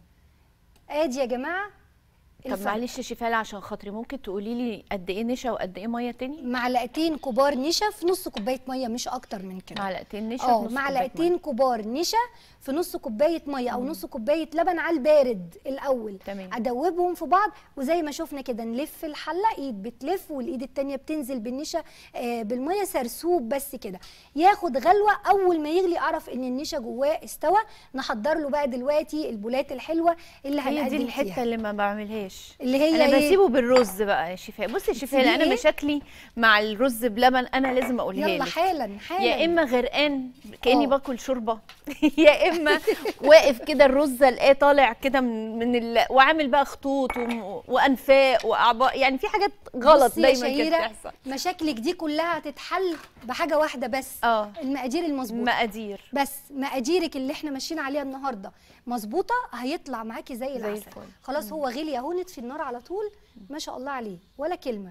ادي يا جماعه طب الفرق. معلش يا شفاله عشان خاطري ممكن تقولي لي قد ايه نشا وقد ايه ميه تاني معلقتين كبار نشا في نص كوبايه ميه مش اكتر من كده معلقتين نشا اه في نص كوباية معلقتين مية. كبار نشا في نص كوبايه ميه او نص كوبايه لبن على البارد الاول تمام. ادوبهم في بعض وزي ما شفنا كده نلف الحله ايد بتلف والايد التانية بتنزل بالنشا آه بالميه سرسوب بس كده ياخد غلوه اول ما يغلي اعرف ان النشا جواه استوى نحضر له بقى دلوقتي البولات الحلوه اللي هي دي هنقدم الحته فيها اللي ما بعملهاش اللي هي انا إيه؟ بسيبه بالرز بقى يا شفاء بصي يا شفاء بتسيبيه انا إيه؟ مشاكلي مع الرز بلبن انا لازم اقولها يلا لك حالا حالا يا اما غرقان كاني آه. باكل شوربه يا اما واقف كده الرز الاقيه طالع كده من من ال... وعامل بقى خطوط و... وانفاق واعضاء يعني في حاجات غلط بصي يا دايما كانت شهيرة، بتحصل مشاكلك دي كلها هتتحل بحاجه واحده بس اه المقادير المظبوطه مقادير بس مقاديرك اللي احنا ماشيين عليها النهارده مظبوطه هيطلع معاكي زي العسل الفل. خلاص هو غلي اهو نطفي النار على طول ما شاء الله عليه ولا كلمه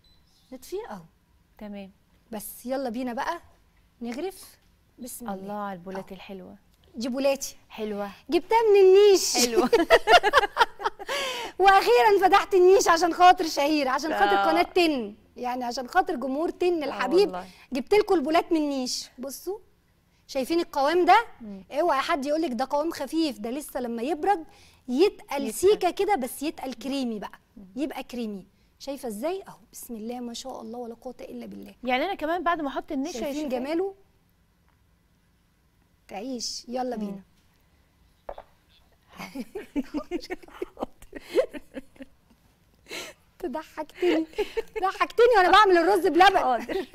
نطفيه اهو تمام بس يلا بينا بقى نغرف بسم الله, الله على البولات الحلوه جيبولاتي حلوه جبتها من النيش حلوه واخيرا فتحت النيش عشان خاطر شهير عشان خاطر آه. قناه تن يعني عشان خاطر جمهور تن الحبيب والله. جبت لكم البولات من النيش بصوا شايفين القوام ده اوعى حد يقول لك ده قوام خفيف ده لسه لما يبرد يتقل يتقل. سيكه كده بس يتقل كريمي بقى يبقى كريمي شايفه ازاي اهو بسم الله ما شاء الله ولا قوه الا بالله يعني انا كمان بعد ما احط النشا يا شايفين شيخ جماله تعيش يلا بينا تضحكتني ضحكتني وانا بعمل الرز بلبن حاضر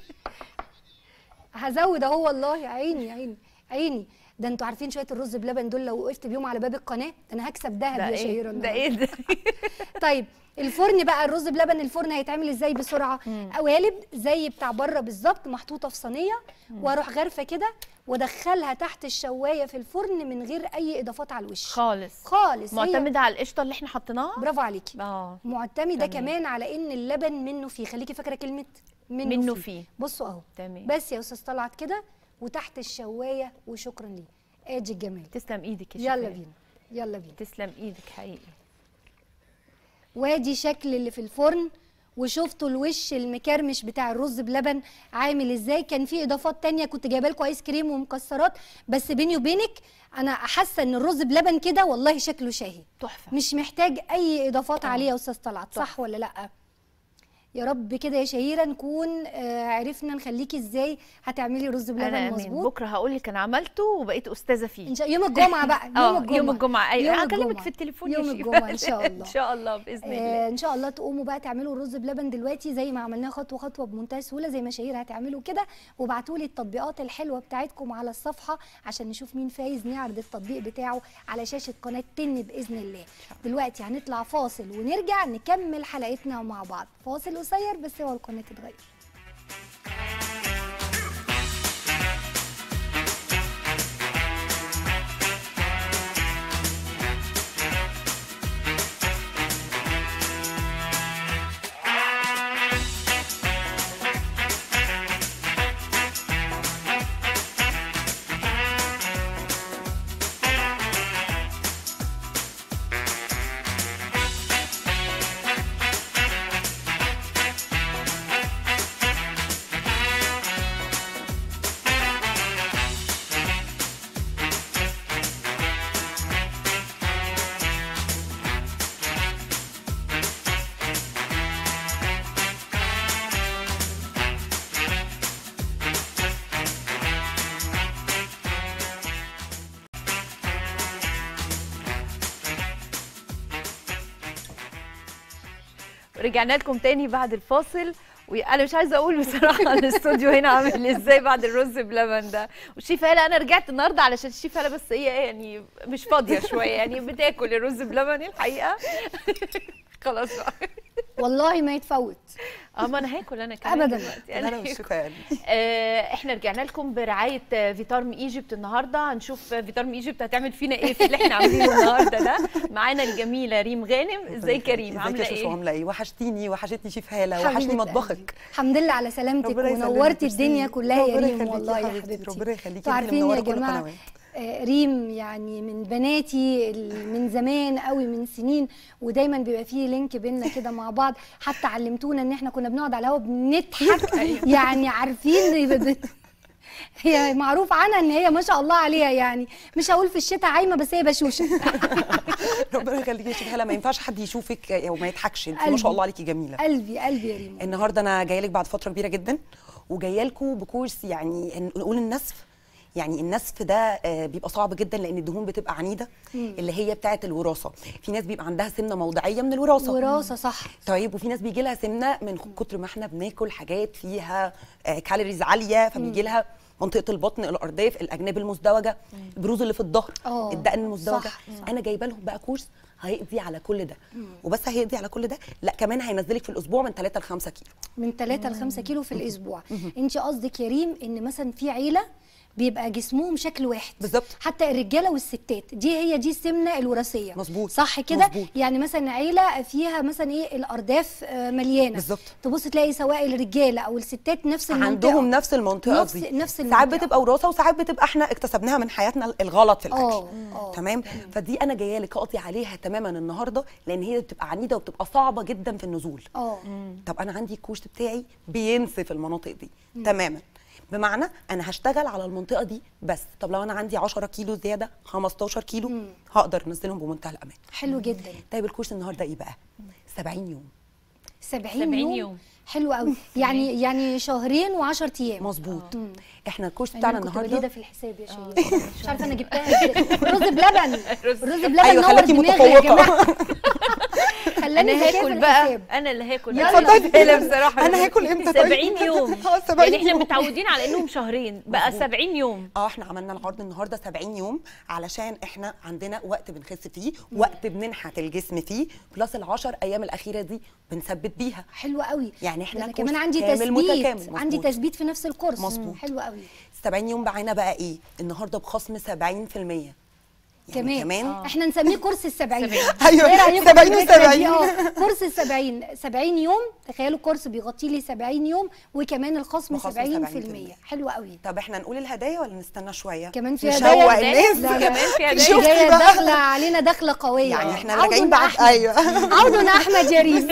هزود اهو والله عيني عيني عيني ده انتوا عارفين شويه الرز بلبن دول لو وقفت بيهم على باب القناه ده انا هكسب دهب ده يا ايه شهيره ده ايه ده طيب الفرن بقى الرز بلبن الفرن هيتعمل ازاي بسرعه قوالب زي بتاع بره بالظبط محطوطه في صينيه واروح غرفه كده وادخلها تحت الشوايه في الفرن من غير اي اضافات على الوش خالص خالص هي- معتمده على القشطه اللي احنا حطيناها برافو عليكي اه معتمده تمام. كمان على ان اللبن منه فيه خليكي فاكره كلمه منه, منه فيه. فيه. بصوا اهو تمام بس يا استاذ طلعت كده وتحت الشوايه وشكرا ليه ادي الجمال تسلم ايدك يا يلا شيخ بينا يلا بينا تسلم ايدك حقيقي وادي شكل اللي في الفرن وشفتوا الوش المكرمش بتاع الرز بلبن عامل ازاي كان في اضافات تانية كنت جايبه لكم ايس كريم ومكسرات بس بيني وبينك انا حاسه ان الرز بلبن كده والله شكله شاهي تحفه مش محتاج اي اضافات عليه يا استاذ طلعت صح ولا لا يا رب كده يا شهيره نكون آه، عرفنا نخليكي ازاي هتعملي رز انا بلبن امين مظبوط بكره هقول لك انا عملته وبقيت استاذه فيه إن شاء يوم الجمعه بقى يوم اه الجمعه يوم الجمعه ايوه يوم هكلمك الجمعة. في التليفون يا يوم شيخ. الجمعة إن شاء الله. ان شاء الله باذن الله آه ان شاء الله تقوموا بقى تعملوا الرز بلبن دلوقتي زي ما عملناها خطوه خطوه بمنتهى السهوله زي ما شهير هتعملوا كده وابعتوا لي التطبيقات الحلوه بتاعتكم على الصفحه عشان نشوف مين فايز نعرض التطبيق بتاعه على شاشه قناه تن باذن الله دلوقتي هنطلع فاصل ونرجع نكمل حلقتنا مع بعض فاصل قصير بس هو القناه تتغير رجعنا لكم تاني بعد الفاصل وانا مش عايزه اقول بصراحه الاستوديو هنا عامل ازاي بعد الرز بلبن ده والشيف هلا انا رجعت النهارده علشان الشيف هلا بس هي ايه يعني مش فاضيه شويه يعني بتاكل الرز بلبن الحقيقه خلاص بقى والله ما يتفوت اه ما انا هاكل انا كمان أبداً. دلوقتي. انا أنا والشيخه يعني آه، احنا رجعنا لكم برعايه آه، فيتارم ايجيبت النهارده هنشوف آه، فيتارم ايجيبت هتعمل فينا ايه في اللي احنا عاملينه النهارده ده معانا الجميله ريم غانم ازيك يا ريم ازيك عامله يا شوشو ايه عامله ايه وحشتيني وحشتني شيف هاله حبيبة وحشني قلبي. مطبخك الحمد لله على سلامتك ربنا يسلمك، ونورتي ميرسي. الدنيا كلها يا ربنا ريم يخليكي والله يا حبيبتي، حبيبتي ربنا يخليكي، انتوا انتي اللي عارفين يا منورة كل جماعه القنوات. آه، ريم يعني من بناتي ال- من زمان قوي من سنين ودايما بيبقى فيه لينك بينا كده مع بعض حتى علمتونا ان احنا كنا بنقعد على الهوا بنضحك يعني عارفين ب- ب- هي معروف عنها ان هي ما شاء الله عليها يعني مش هقول في الشتاء عايمه بس هي بشوشه ربنا يخليكي يا شيخ هاله ما ينفعش حد يشوفك وما يضحكش انت ما قلبي. شاء الله عليكي جميله قلبي قلبي يا ريم النهارده انا جايه لك بعد فتره كبيره جدا وجايه لكم بكورس يعني نقول النسف يعني النسف ده آه، بيبقى صعب جدا لان الدهون بتبقى عنيده اللي هي بتاعه الوراثه في ناس بيبقى عندها سمنه موضعيه من الوراثه وراثه صح طيب وفي ناس بيجي لها سمنه من كتر ما احنا بناكل حاجات فيها آه، كالوريز عاليه فبيجي لها منطقه البطن الارداف الاجناب المزدوجه البروز اللي في الظهر آه، الدقن المزدوجه صح، صح. انا جايبه لهم بقى كورس هيقضي على كل ده وبس هيقضي على كل ده لا كمان هينزلك في الاسبوع من 3 ل 5 كيلو من 3 ل 5 كيلو في الاسبوع انت قصدك يا ريم ان مثلا في عيله بيبقى جسمهم شكل واحد بالظبط. حتى الرجاله والستات دي هي دي السمنه الوراثيه مظبوط. صح كده مظبوط. يعني مثلا عيله فيها مثلا ايه الارداف آه، مليانه بالظبط. تبص تلاقي سواء الرجاله او الستات نفس المنطقه عندهم نفس المنطقه نفس- دي نفس ساعات المنطقة. بتبقى وراثه وساعات بتبقى احنا اكتسبناها من حياتنا الغلط في الاكل اه اه تمام فدي انا جايه لك اقضي عليها تماما النهارده لان هي بتبقى عنيده وبتبقى صعبه جدا في النزول اه طب انا عندي الكورس بتاعي بينسف المناطق دي تماما بمعنى انا هشتغل على المنطقه دي بس طب لو انا عندي 10 كيلو زياده 15 كيلو هقدر انزلهم بمنتهى الامان حلو جدا طيب الكورس النهارده ايه بقى 70 يوم 70 70 يوم, يوم. حلو قوي يعني يعني شهرين و10 ايام مظبوط احنا الكورس أنا بتاعنا كنت النهارده بليده في الحساب يا شيخ مش عارفه انا جبتها ازاي رز بلبن رز بلبن أيوة، نور خليكي دماغي يا متفوقة. جماعه خلاني انا ذكية في هاكل بقى الحساب. انا اللي هاكل يلا. بقى. اتفضلي. لا بصراحه أنا هاكل إمتى طيب؟ 70 يوم آه، 70 يعني احنا يوم. متعودين على انهم شهرين بقى مظبوط. 70 يوم اه احنا عملنا العرض النهارده 70 يوم علشان احنا عندنا وقت بنخس فيه وقت بننحت الجسم فيه بلس ال10 ايام الاخيره دي بنثبت بيها حلو قوي يعني إحنا ده أنا كورس كمان عندي كامل تثبيت متكامل. عندي مظبوط. تثبيت في نفس الكورس مظبوط. حلو قوي 70 يوم معانا بقى ايه النهارده بخصم 70% يعني كمان, كمان آه. احنا نسميه كورس السبعين أيوة، إيه رأيكم 70 في الفكرة و70. دي؟ اه كورس السبعين 70 يوم تخيلوا كورس بيغطي لي 70 يوم وكمان الخصم بخصم 70% 70%. حلو قوي طب احنا نقول الهدايا ولا نستنى شويه كمان في نشوق هدايا؟ الناس لا، لا. كمان في هدايا. شفتي جايه بقى؟ داخله علينا دخله قويه يعني احنا عودنا راجعين بعد أحمد. ايوه عودنا احمد يريم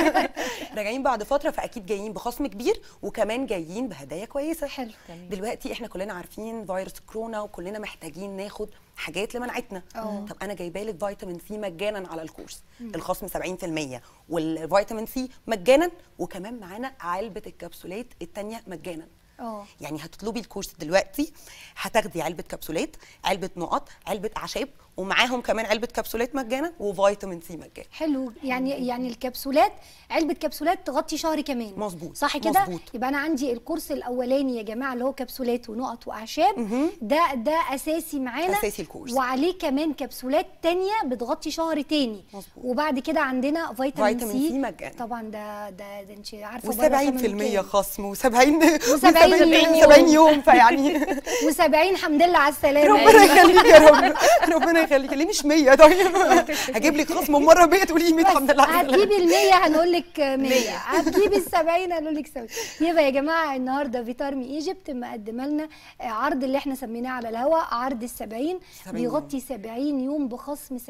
راجعين بعد فتره فاكيد جايين بخصم كبير وكمان جايين بهدايا كويسه حلو. دلوقتي احنا كلنا عارفين فيروس كورونا وكلنا محتاجين ناخد حاجات لمناعتنا اه. طب انا جايبه لك فيتامين سي مجانا على الكورس الخصم 70% والفيتامين سي مجانا وكمان معانا علبه الكبسولات الثانيه مجانا اه يعني هتطلبي الكورس دلوقتي هتاخدي علبه كبسولات علبه نقط علبه اعشاب ومعاهم كمان علبه كبسولات مجانا وفيتامين سي مجانا حلو يعني يعني الكبسولات علبه كبسولات تغطي شهر كمان مظبوط، صح كده مظبوط. يبقى انا عندي الكورس الاولاني يا جماعه اللي هو كبسولات ونقط واعشاب ده ده اساسي معانا أساسي الكورس. وعليه كمان كبسولات تانية بتغطي شهر تاني مظبوط. وبعد كده عندنا فيتامين, فيتامين سي سي مجانا. طبعا ده ده, ده انت عارفه بره ثمنه و70% كام. خصم و70 و70 يوم. 70 يوم فيعني و70 الحمد لله على السلامه ربنا يخليك يا رب ربنا يخليك ليه مش 100 طيب هجيب لك خصم مره 100 تقولي لي 100 الحمد لله على هتجيبي السلامة. ال 100 هنقول لك 100 هتجيبي ال 70 هنقول لك 70 يبقى يا جماعه النهارده فيتارمي ايجيبت مقدمه لنا عرض اللي احنا سميناه على الهواء عرض ال 70 70 بيغطي 70 يوم بخصم 70%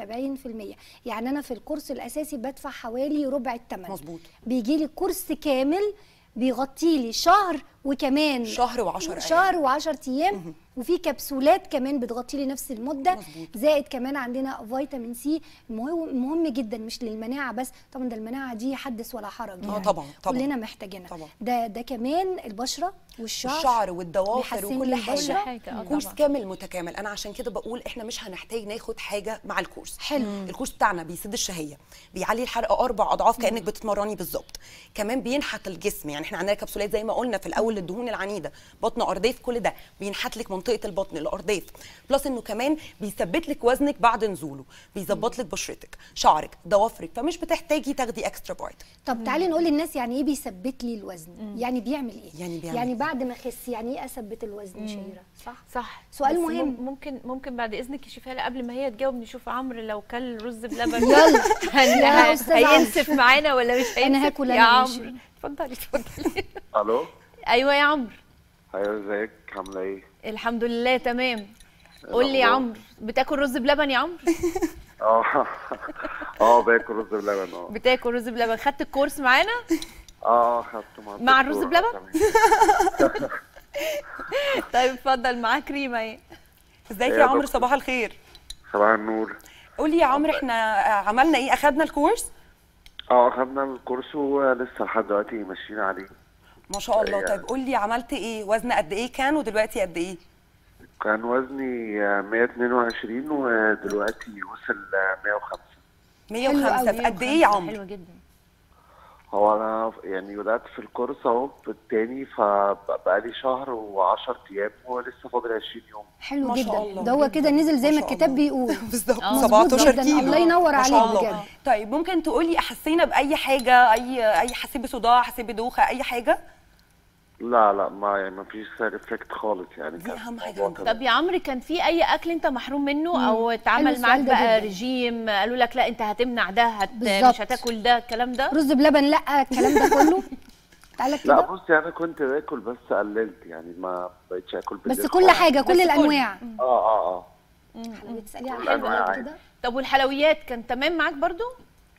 يعني انا في الكورس الاساسي بدفع حوالي ربع الثمن مظبوط. بيجي لي كورس كامل بيغطي لي شهر وكمان شهر و10 أيام. شهر و10 ايام وفي كبسولات كمان بتغطي لي نفس المده مظبوط. زائد كمان عندنا فيتامين سي مهم مهم جدا مش للمناعه بس طبعا ده المناعه دي حدث ولا حرج آه يعني طبعاً، طبعاً. كلنا محتاجينها طبعاً. ده ده كمان البشره والشعر الشعر والضوافر بيحسن وكل لي حاجه البشرة. حاجة، آه كورس طبعاً. كامل متكامل انا عشان كده بقول احنا مش هنحتاج ناخد حاجه مع الكورس حلو. الكورس بتاعنا بيسد الشهيه بيعلي الحرق اربع اضعاف كانك بتتمرني بالظبط كمان بينحت الجسم يعني احنا عندنا كبسولات زي ما قلنا في الاول للدهون العنيده بطن ارداف كل ده بينحت لك منطقه البطن الارداف بلس انه كمان بيثبت لك وزنك بعد نزوله بيظبط لك بشرتك شعرك ضوافرك فمش بتحتاجي تاخدي اكسترا بايت طب تعالي نقول للناس يعني ايه بيثبت لي الوزن يعني بيعمل ايه يعني بيعمل يعني إيه؟ بعد ما اخس يعني ايه اثبت الوزن شهيره صح صح سؤال بس مهم. مم- ممكن ممكن بعد اذنك يا شيفاء قبل ما هي تجاوب نشوف عمرو لو كل رز بلبن يلا. هن- يا ه- أستاذ عمرو. هينسف معانا ولا مش هينسف أنا هاكل يا أنا ماشي. عمرو اتفضلي اتفضلي الو ايوه يا عمرو ايوه ازيك عامله ايه الحمد لله تمام قول لي يا الأخبار؟ عمرو بتاكل رز بلبن يا عمرو اه اه باكل رز بلبن اه بتاكل رز بلبن خدت الكورس معانا اه خدت مع مع الدكتور. الرز بلبن؟ تمام. طيب اتفضل معاك كريمه ايه ازيك يا يا عمرو دكتور. صباح الخير صباح النور قولي يا عمرو احنا عملنا ايه اخدنا الكورس اه خدنا الكورس ولسه لحد دلوقتي ماشيين عليه ما شاء الله يعني- طيب قولي عملت ايه وزن قد ايه كان ودلوقتي قد ايه كان وزني آه، 122 ودلوقتي وصل آه، 105 105 في قد ايه يا عمرو حلوه جدا هو انا يعني بدات في الكورس اهو التاني فبقالي شهر و10 ايام ولسه فاضل 20 يوم حلو ما شاء جدا الله. ده هو كده نزل زي ما ما شاء الكتاب الله. بيقول بالظبط آه، 17 جداً. كيلو الله ينور ما شاء عليك الله. بجد. طيب ممكن تقولي حسينا باي حاجه اي اي حسيت بصداع حسيت بدوخه اي حاجه لا لا ما يعني ما فيش سايد افكت خالص يعني دي كان أهم حاجة الموضوع عندنا. تمام. طب يا عمرو كان في اي اكل انت محروم منه او حلو اتعمل السؤال معاك ده بقى جداً. رجيم قالوا لك لا انت هتمنع ده هت بالظبط. مش هتاكل ده الكلام ده رز بلبن لا الكلام ده كله تعالى لا كده بصي انا كنت باكل بس قللت يعني ما بقتش اكل بس بالليل كل خالص. حاجه كل بس الانواع اه اه اه بتسالي على كل حاجه أنواع غير عادي. كده طب والحلويات كان تمام معاك برضو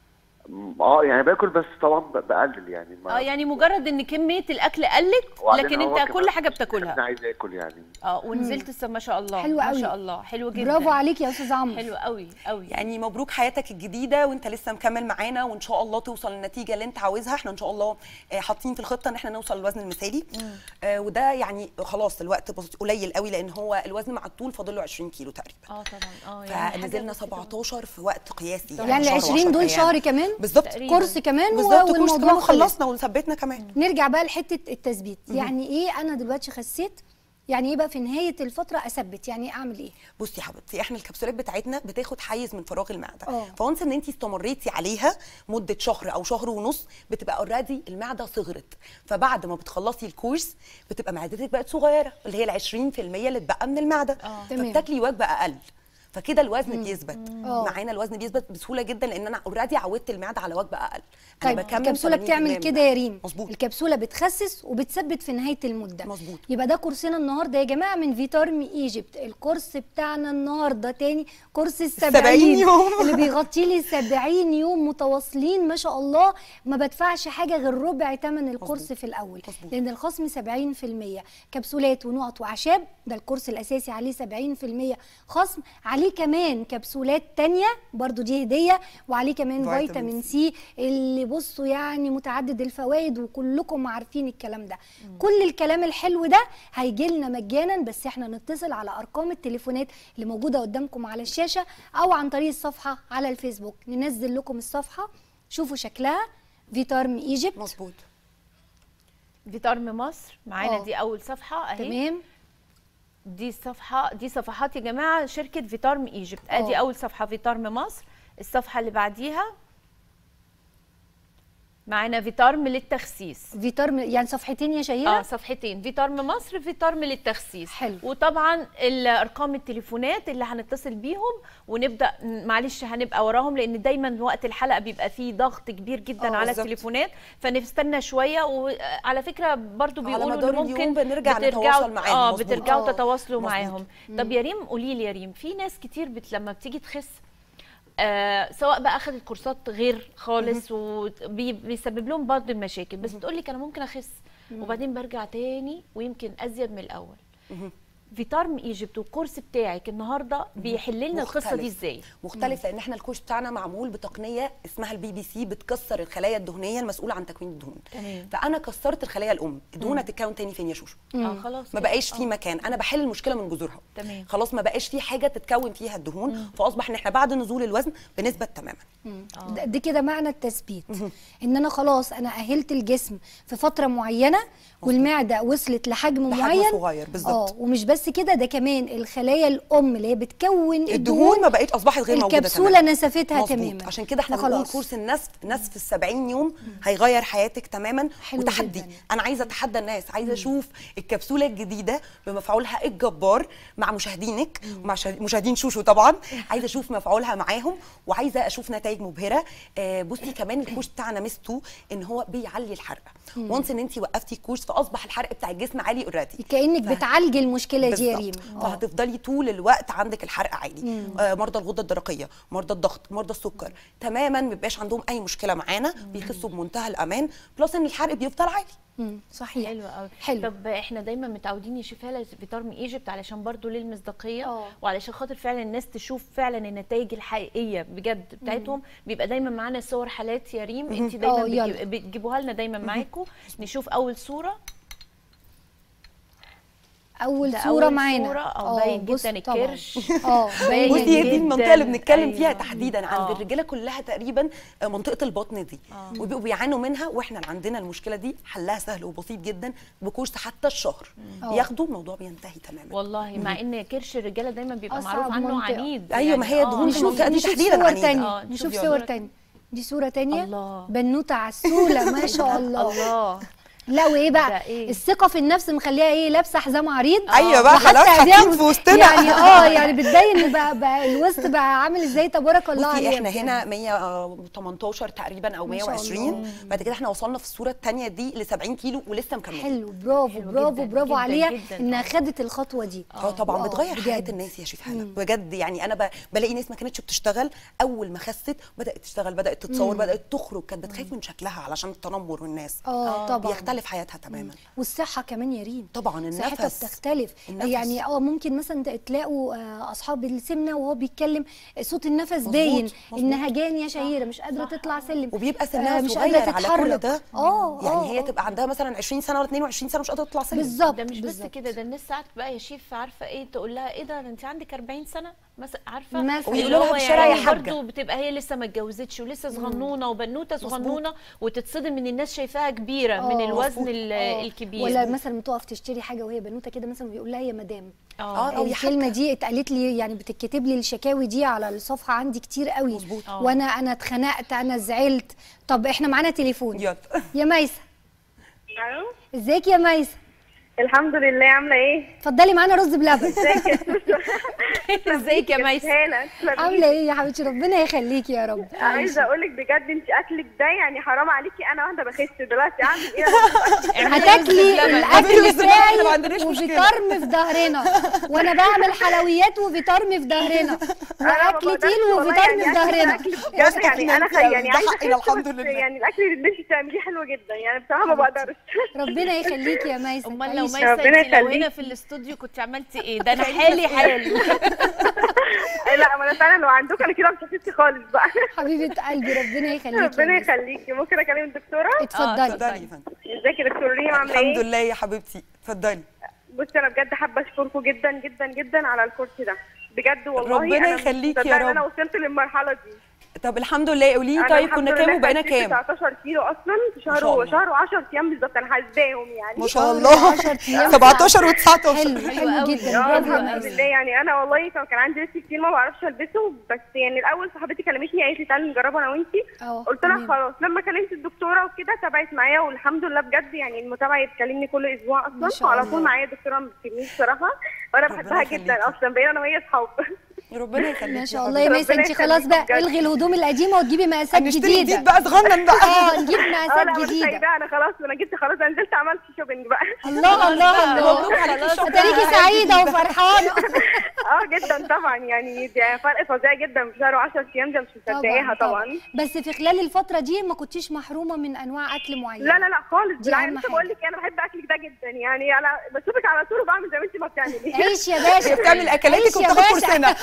م- اه يعني باكل بس طبعا ب- بقلل يعني ما اه يعني مجرد ان كميه الاكل قلت وبعدين لكن هو انت كمان كل حاجه انا بتاكلها عايز اكل يعني اه ونزلت السما ما شاء الله حلو ما قوي. شاء الله حلو جدا برافو عليك يا استاذ عمرو حلو قوي قوي يعني مبروك حياتك الجديده وانت لسه مكمل معانا وان شاء الله توصل للنتيجه اللي انت عاوزها احنا ان شاء الله آه، حاطين في الخطه ان احنا نوصل للوزن المثالي آه، وده يعني خلاص الوقت بسيط قليل قوي لان هو الوزن مع الطول فاضل له 20 كيلو تقريبا اه طبعا اه يعني حاجة فنزلنا بسيطة. 17 في وقت قياسي يعني ال شهر 20 وعشر دول أيام. شهر كمان بالظبط تقريباً. كورس كمان و- بالظبط كورس والموضوع كمان خلص خلصنا وثبتنا كمان نرجع بقى لحته التثبيت يعني ايه انا دلوقتي خسيت يعني ايه بقى في نهايه الفتره اثبت يعني ايه اعمل ايه بصي يا حبيبتي احنا الكبسولات بتاعتنا بتاخد حيز من فراغ المعده اه. فونس ان انت استمريتي عليها مده شهر او شهر ونص بتبقى اوريدي المعده صغرت فبعد ما بتخلصي الكورس بتبقى معدتك بقت صغيره اللي هي ال 20% اللي اتبقى من المعده تمام. فبتاكلي وجبه اقل فكده الوزن بيثبت اه. معانا الوزن بيثبت بسهوله جدا لان انا اوريدي عودت المعده على وجبه اقل طيب انا بكمل الكبسوله 80% بتعمل من كده يا ريم مظبوط الكبسوله بتخسس وبتثبت في نهايه المده مظبوط. يبقى ده كورسنا النهارده يا جماعه من فيتارم ايجيبت الكورس بتاعنا النهارده تاني كورس السبعين يوم. اللي بيغطي لي 70 يوم متواصلين ما شاء الله ما بدفعش حاجه غير ربع ثمن الكورس مظبوط. في الاول مظبوط. لان الخصم 70% كبسولات ونقط واعشاب ده الكورس الاساسي عليه 70% خصم عليه كمان كبسولات تانية برضو دي هديه وعليه كمان فيتامين فيتامين سي اللي بصوا يعني متعدد الفوائد وكلكم عارفين الكلام ده كل الكلام الحلو ده هيجي لنا مجانا بس احنا نتصل على ارقام التليفونات اللي موجوده قدامكم على الشاشه او عن طريق الصفحه على الفيسبوك ننزل لكم الصفحه شوفوا شكلها فيتارم ايجيبت مظبوط فيتارم مصر معانا اه. دي اول صفحه اهي تمام دي الصفحه دي صفحات يا جماعه شركه فيتارم ايجيبت ادي اه. اول صفحه فيتارم مصر الصفحه اللي بعديها معانا فيتارم للتخسيس فيتارم يعني صفحتين يا شهيره اه صفحتين فيتارم مصر فيتارم للتخسيس حلو. وطبعا الارقام التليفونات اللي هنتصل بيهم ونبدا معلش هنبقى وراهم لان دايما وقت الحلقه بيبقى فيه ضغط كبير جدا آه، على بالظبط. التليفونات فنستنى شويه وعلى فكره برضو على بيقولوا مدار ان ممكن اليوم بنرجع بترجعوا- نتواصل معاهم، اه مظبوط. بترجعوا آه، تتواصلوا مظبوط. معاهم طب يا ريم قولي لي يا ريم في ناس كتير بت... لما بتيجي تخس آه سواء بقى اخذت كورسات غير خالص وبيسبب لهم بعض المشاكل بس بتقول لك انا ممكن اخس وبعدين برجع تاني ويمكن ازيد من الاول فيتارم ايجيبت والكورس بتاعك النهارده بيحل لنا القصه دي مختلف. ازاي مختلف لان احنا الكورس بتاعنا معمول بتقنيه اسمها البي بي سي بتكسر الخلايا الدهنيه المسؤوله عن تكوين الدهون تمام. فانا كسرت الخلايا الام الدهون هتتكون تاني فين يا شوشو اه خلاص ما كده. بقاش في آه. مكان انا بحل المشكله من جذورها تمام. خلاص ما بقاش في حاجه تتكون فيها الدهون فاصبح ان احنا بعد نزول الوزن بنثبت تماما ده- دي كده معنى التثبيت ان انا خلاص انا اهلت الجسم في فتره معينه والمعده وصلت لحجم لحجم معين صغير، بالظبط. اه ومش بس كده ده كمان الخلايا الام اللي هي بتكون الدهون الدهون ما بقتش اصبحت غير موجوده الكبسوله تماماً. نسفتها مظبوط. تماما عشان كده احنا بنقول فخلاص. كورس النسف نسف ال 70 يوم هيغير حياتك تماما حلو وتحدي جداً. انا عايزه اتحدى الناس عايزه اشوف الكبسوله الجديده بمفعولها الجبار مع مشاهدينك ومع شا- مشاهدين شوشو طبعا عايزه اشوف مفعولها معاهم وعايزه اشوف نتائج مبهره آه بصي كمان الكورس بتاعنا ميزته ان هو بيعلي الحرق وانس ان انت وقفتي الكورس فاصبح الحرق بتاع الجسم عالي اوريدي كانك ف- بتعالجي المشكله دي يا ريم بالظبط. فهتفضلي طول الوقت عندك الحرق عالي آه مرضى الغده الدرقيه مرضى الضغط مرضى السكر تماما ما بيبقاش عندهم اي مشكله معانا بيخسوا بمنتهى الامان بلس ان الحرق بيفضل عالي مم، صحيح حلو قوي حلو. طب احنا دايما متعودين نشوفها لها فيتارم ايجيبت علشان برضو للمصداقيه اه. وعلشان خاطر فعلا الناس تشوف فعلا النتائج الحقيقيه بجد بتاعتهم بيبقى دايما معانا صور حالات يا ريم انت دايما اه، يلا. بتجيب- بتجيبوها لنا دايما معاكم نشوف اول صوره اول ده صوره أول معانا صورة، اه، باين بص جداً طبعاً. الكرش. اه باين بصي هي دي جداً. المنطقه اللي بنتكلم فيها أيوة. تحديدا عند اه. الرجاله كلها تقريبا آه، منطقه البطن دي وبيبقوا بيعانوا منها واحنا اللي عندنا المشكله دي حلها سهل وبسيط جدا بكورس حتى الشهر اه. ياخدوا الموضوع بينتهي تماما والله مع ان كرش الرجاله دايما بيبقى أصعب معروف عنه منطقة. عنيد أيوة، ما هي اه. دهون في نشوف المنطقة دي نشوف تحديداً صور عنيدة. تانية اه، نشوف نشوف صور يلا. تانية دي صورة تانية الله. بنوتة عسولة ما شاء الله الله لا وايه ده بقى إيه؟ الثقه في النفس مخليها ايه لابسه حزام عريض أيوة بقى، وحتى خلاص إيديها حاطين مس- في وسطنا. يعني اه يعني بتبين بقى, بقى الوسط بقى عامل ازاي تبارك الله بصي عليها احنا بجد. هنا 118 تقريبا او ما شاء 120 بعد كده احنا وصلنا في الصوره الثانيه دي ل 70 كيلو ولسه مكملين حلو برافو حلو برافو جداً، برافو جداً، عليها جداً. انها خدت الخطوه دي اه طبعا آه، بتغير حياه بجد. الناس يا شيف هلا بجد يعني انا ب... بلاقي ناس ما كانتش بتشتغل اول ما خست بدات تشتغل بدات تتصور بدات تخرج كانت بتخاف من شكلها علشان التنمر والناس اه طبعا بيختلف حياتها تماما والصحه كمان يا ريم طبعا صحتها النفس بتختلف النفس. يعني اه ممكن مثلا ت- تلاقوا آه، اصحاب السمنه وهو بيتكلم صوت النفس مظبوط، باين مظبوط. انها جان يا شهيره مش قادره تطلع سلم وبيبقى آه، سنها مش صغير قادره على تتحرك كل ده اه يعني آه، هي آه. تبقى عندها مثلا 20 سنه ولا 22 سنه مش قادره تطلع سلم بالظبط ده مش بس بالظبط. كده ده الناس ساعات بقى يا شيف عارفه ايه تقول لها ايه ده ده انت عندك 40 سنه مثلا عارفه مثلاً. اللي ويقولوا لها هو في الشارع يا يعني حاجة. برضه بتبقى هي لسه ما اتجوزتش ولسه صغنونه وبنوته صغنونه وتتصدم ان الناس شايفاها كبيره من آه. الوزن ال- آه. الكبير ولا مثلا بتقف تشتري حاجه وهي بنوته كده مثلا بيقول لها يا مدام اه أو يا الكلمه دي اتقالت لي يعني بتتكتب لي الشكاوي دي على الصفحه عندي كتير قوي مظبوط. آه. وانا انا اتخنقت انا زعلت طب احنا معانا تليفون يلا يا ميسه الو ازيك يا ميسه الحمد لله عامله ايه اتفضلي معانا رز بلبن ازيك يا سوسو ازيك يا ميسه هاله عامله ايه يا حبيبتي ربنا يخليكي يا رب عايزه اقول لك بجد انت اكلك ده يعني حرام عليكي انا واحده بخس دلوقتي اعمل ايه هتاكلي الاكل رز بلبن، إحنا ما بتاعي عندناش مشكلة. وفيتارم في ظهرنا وانا بعمل حلويات وفيتارم في ظهرنا واكل تقيل وفيتارم في ظهرنا بجد يعني انا خ- يعني ده عايزه حقنا أخس الحمد بس لله. يعني الاكل اللي انت بتعمليه حلو جدا يعني بصراحه ما بقدرش ربنا يخليكي يا ميسه امال لو تعيشي. ميسه ربنا انت لو يخليك. هنا في الاستوديو كنت عملتي ايه ده انا حالي حال لا ما انا فعلا لو عندك انا كده مش هخس خالص بقى حبيبه قلبي ربنا يخليكي يا ربنا ميسة. يخليكي ممكن اكلم الدكتوره اتفضلي اتفضلي يا فندم ازيك يا دكتور ريم عامله الحمد ايه لله يا حبيبتي اتفضلي بصي انا بجد حابه اشكركم جدا جدا جدا على الكورس ده بجد والله ربنا انا يخليك مش يا مصدقة إن رب. انا وصلت للمرحله دي طب الحمد لله قولي لي أنا طيب الحمد كنا كام لله وبقينا خسيت كام 19 كيلو اصلا في ما شاء شهر الله. شهر و10 ايام بالظبط انا حاسباهم يعني ما شاء شهر الله 10 أيام. 17 و19 حلو حلو حلو قوي. جدا اه برافو يا الحمد ميسة. لله يعني انا والله كان كان عندي لبس كتير ما بعرفش البسه بس يعني الاول صاحبتي كلمتني قالت لي تعالي نجربه انا وانتي اه قلت لها تمام. خلاص لما كلمت الدكتوره وكده تابعت معايا والحمد لله بجد يعني المتابعه بتكلمني كل اسبوع ما اصلا شاء وعلى الله. طول معايا دكتوره ما بتكلمنيش بصراحه وانا ربنا بحبها يخليكي. جدا اصلا بقينا انا وهي اصحاب ربنا يخليك ما يا شاء الله يا حبيبتي. ميسه ربنا انت خلاص بقى يخليكي بجد. الغي الهدوم القديمه وتجيبي مقاسات هنشتري جديده جديد بقى صغنن بقى اه نجيب اه مقاسات لا مش جديده سايباها انا خلاص انا جبت خلاص أنا نزلت عملت شوبينج بقى الله الله الله مبروك عليكي الشغل. اتاريكي سعيده وفرحانه اه جدا طبعا يعني ده فرق فظيع جدا في شهر 10 ايام ده مش مصدقاها طبعا بس في خلال الفتره دي ما كنتيش محرومه من انواع اكل معينه لا لا لا خالص دي بالعكس أهم لسه بقول حاجة. لك انا بحب اكلك ده جدا يعني انا بشوفك على طول وبعمل زي ما انت ما بتعملي عيش يا باشا بتعمل اكلاتك عيش يا وبتاخد باشا. كورسنا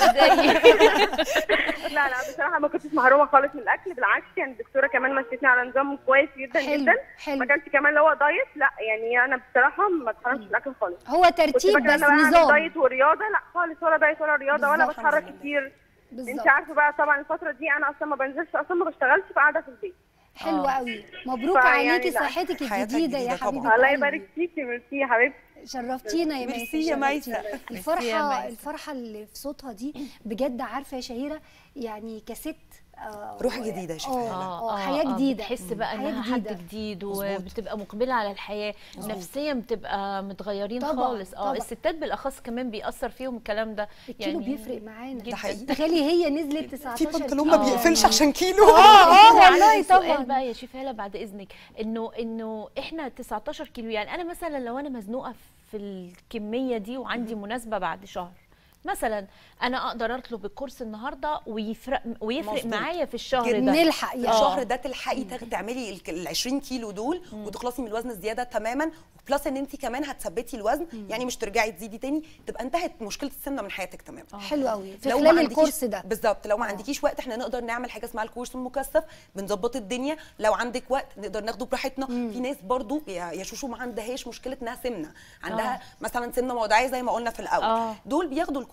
لا لا بصراحه ما كنتش محرومه خالص من الاكل بالعكس يعني الدكتوره كمان مشيتني على نظام كويس جدا حلو، جدا حلو. ما كانش كمان اللي هو دايت لا يعني انا بصراحه ما اتحرمتش من الاكل خالص هو كنت ترتيب فاكره بس ان انا بعمل نظام دايت ورياضه لا خالص ولا دايت ولا رياضه ولا بالظبط. بتحرك الحمد لله. كتير بالظبط انت عارفه بقى طبعا الفتره دي انا اصلا ما بنزلش اصلا ما بشتغلش فقاعده في البيت حلو آه. قوي مبروك فيعني عليكي لا. صحتك حياتك الجديده يا جديدة طبعاً. حبيبه الله قلبي. يبارك فيكي ميرسي يا حبيبتي شرفتينا يا ميرسي ميسه يا شرفتينا. ميسة. ميرسي يا الفرحه ميسة. الفرحه اللي في صوتها دي بجد عارفه يا شهيره يعني كست آه، روح و- جديدة يا شيخ اه هلا. اه حياه جديده بتحس بقى حياة انها حد جديدة. جديد مظبوط. وبتبقى مقبله على الحياه نفسيا بتبقى متغيرين طبعاً، خالص اه طبعاً. الستات بالاخص كمان بيأثر فيهم الكلام ده الكيلو بيفرق معانا جداً. حقيقي. تخيلي هي نزلت 19 في بنطلون كيلو. ما بيقفلش عشان كيلو اه اه أنا والله عندي سؤال طبعا بقى يا شيف هلا بعد اذنك انه انه احنا 19 كيلو يعني انا مثلا لو انا مزنوقه في الكميه دي وعندي مناسبه بعد شهر مثلا انا اقدر اطلب الكورس النهارده ويفرق ويفرق مظبوط. معايا في الشهر جداً. ده نلحق يعني الشهر ده تلحقي تاخ- تعملي ال 20 كيلو دول وتخلصي من الوزن الزياده تماما وبلس ان انت كمان هتثبتي الوزن يعني مش ترجعي تزيدي تاني تبقى انتهت مشكله السمنه من حياتك تماما حلو قوي في لو ما خلال عندكيش- الكورس ده بالظبط لو ما عندكيش وقت احنا نقدر نعمل حاجه اسمها الكورس المكثف بنظبط الدنيا لو عندك وقت نقدر ناخده براحتنا في ناس برضو يا يا شوشو ما عندهاش مشكله انها سمنه عندها مثلا سمنه موضعيه زي ما قلنا في الاول آه. دول بياخدوا الكورس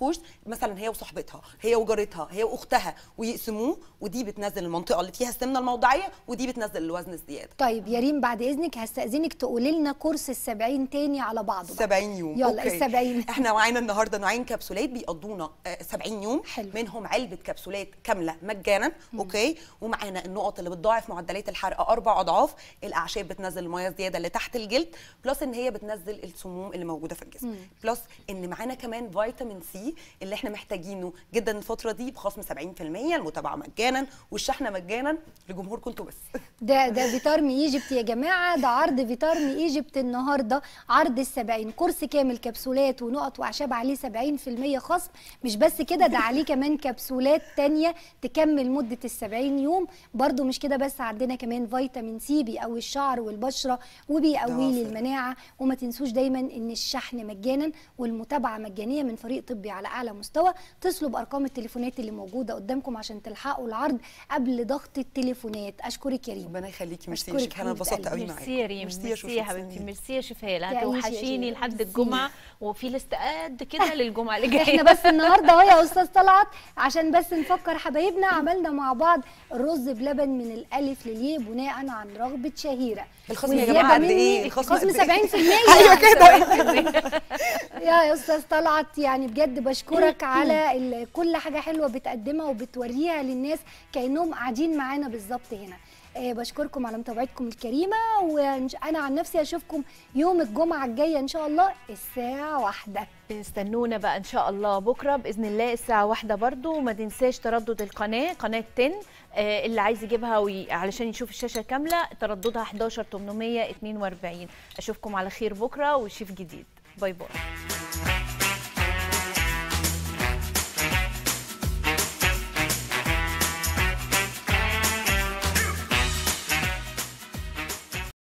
كورس مثلا هي وصاحبتها هي وجارتها هي واختها ويقسموه ودي بتنزل المنطقه اللي فيها السمنه الموضعيه ودي بتنزل الوزن الزياده طيب يا ريم بعد اذنك هستاذنك تقولي لنا كورس ال70 تاني على بعضه بقى. 70 يوم يلا أوكي. ال70 احنا معانا النهارده نوعين كبسولات بيقضونا آه، 70 يوم حلو. منهم علبه كبسولات كامله مجانا اوكي ومعانا النقط اللي بتضاعف معدلات الحرق اربع اضعاف الاعشاب بتنزل الميه الزياده اللي تحت الجلد بلس ان هي بتنزل السموم اللي موجوده في الجسم بلس ان معانا كمان فيتامين سي اللي احنا محتاجينه جدا الفتره دي بخصم 70% المتابعه مجانا والشحنه مجانا لجمهوركم انتوا بس ده ده فيتارم ايجيبت يا جماعه ده عرض فيتارم ايجيبت النهارده عرض ال70 كورس كامل كبسولات ونقط واعشاب عليه 70% خصم مش بس كده ده عليه كمان كبسولات تانية تكمل مده ال70 يوم برضو مش كده بس عندنا كمان فيتامين سي بيقوي الشعر والبشره وبيقوي لي ضوافر. المناعه وما تنسوش دايما ان الشحن مجانا والمتابعه مجانيه من فريق طبي على اعلى مستوى اتصلوا بارقام التليفونات اللي موجوده قدامكم عشان تلحقوا العرض قبل ضغط التليفونات اشكرك يا ريم ربنا يخليكي ميرسي أشكرك شكرا انا حبيبة انبسطت قوي قلبي. معاكي ميرسي يا ريم ميرسي ميرسي يا شوشو، حبيبتي تسلمي. ميرسي يا شفاله تعيشي يا هتوحشيني شيماء. لحد ميرسي. الجمعه وفي لسه قد كده للجمعه اللي جايه احنا بس النهارده اهو يا استاذ طلعت عشان بس نفكر حبايبنا عملنا مع بعض الرز بلبن من الالف للياء بناء عن رغبه شهيره الخصم يا والزيادة جماعه قد مني ايه الخصم خصم قد إيه؟ 70% ايوه كده يا يا استاذ طلعت يعني بجد بشكرك على ال- كل حاجه حلوه بتقدمها وبتوريها للناس كانهم قاعدين معانا بالظبط هنا آه، بشكركم على متابعتكم الكريمه وانا عن نفسي اشوفكم يوم الجمعه الجايه ان شاء الله الساعه واحدة استنونا بقى ان شاء الله بكره باذن الله الساعه واحدة برضو وما تنساش تردد القناه قناه 10 آه، اللي عايز يجيبها وي... علشان يشوف الشاشه كامله ترددها 11842 اشوفكم على خير بكره وشيف جديد باي باي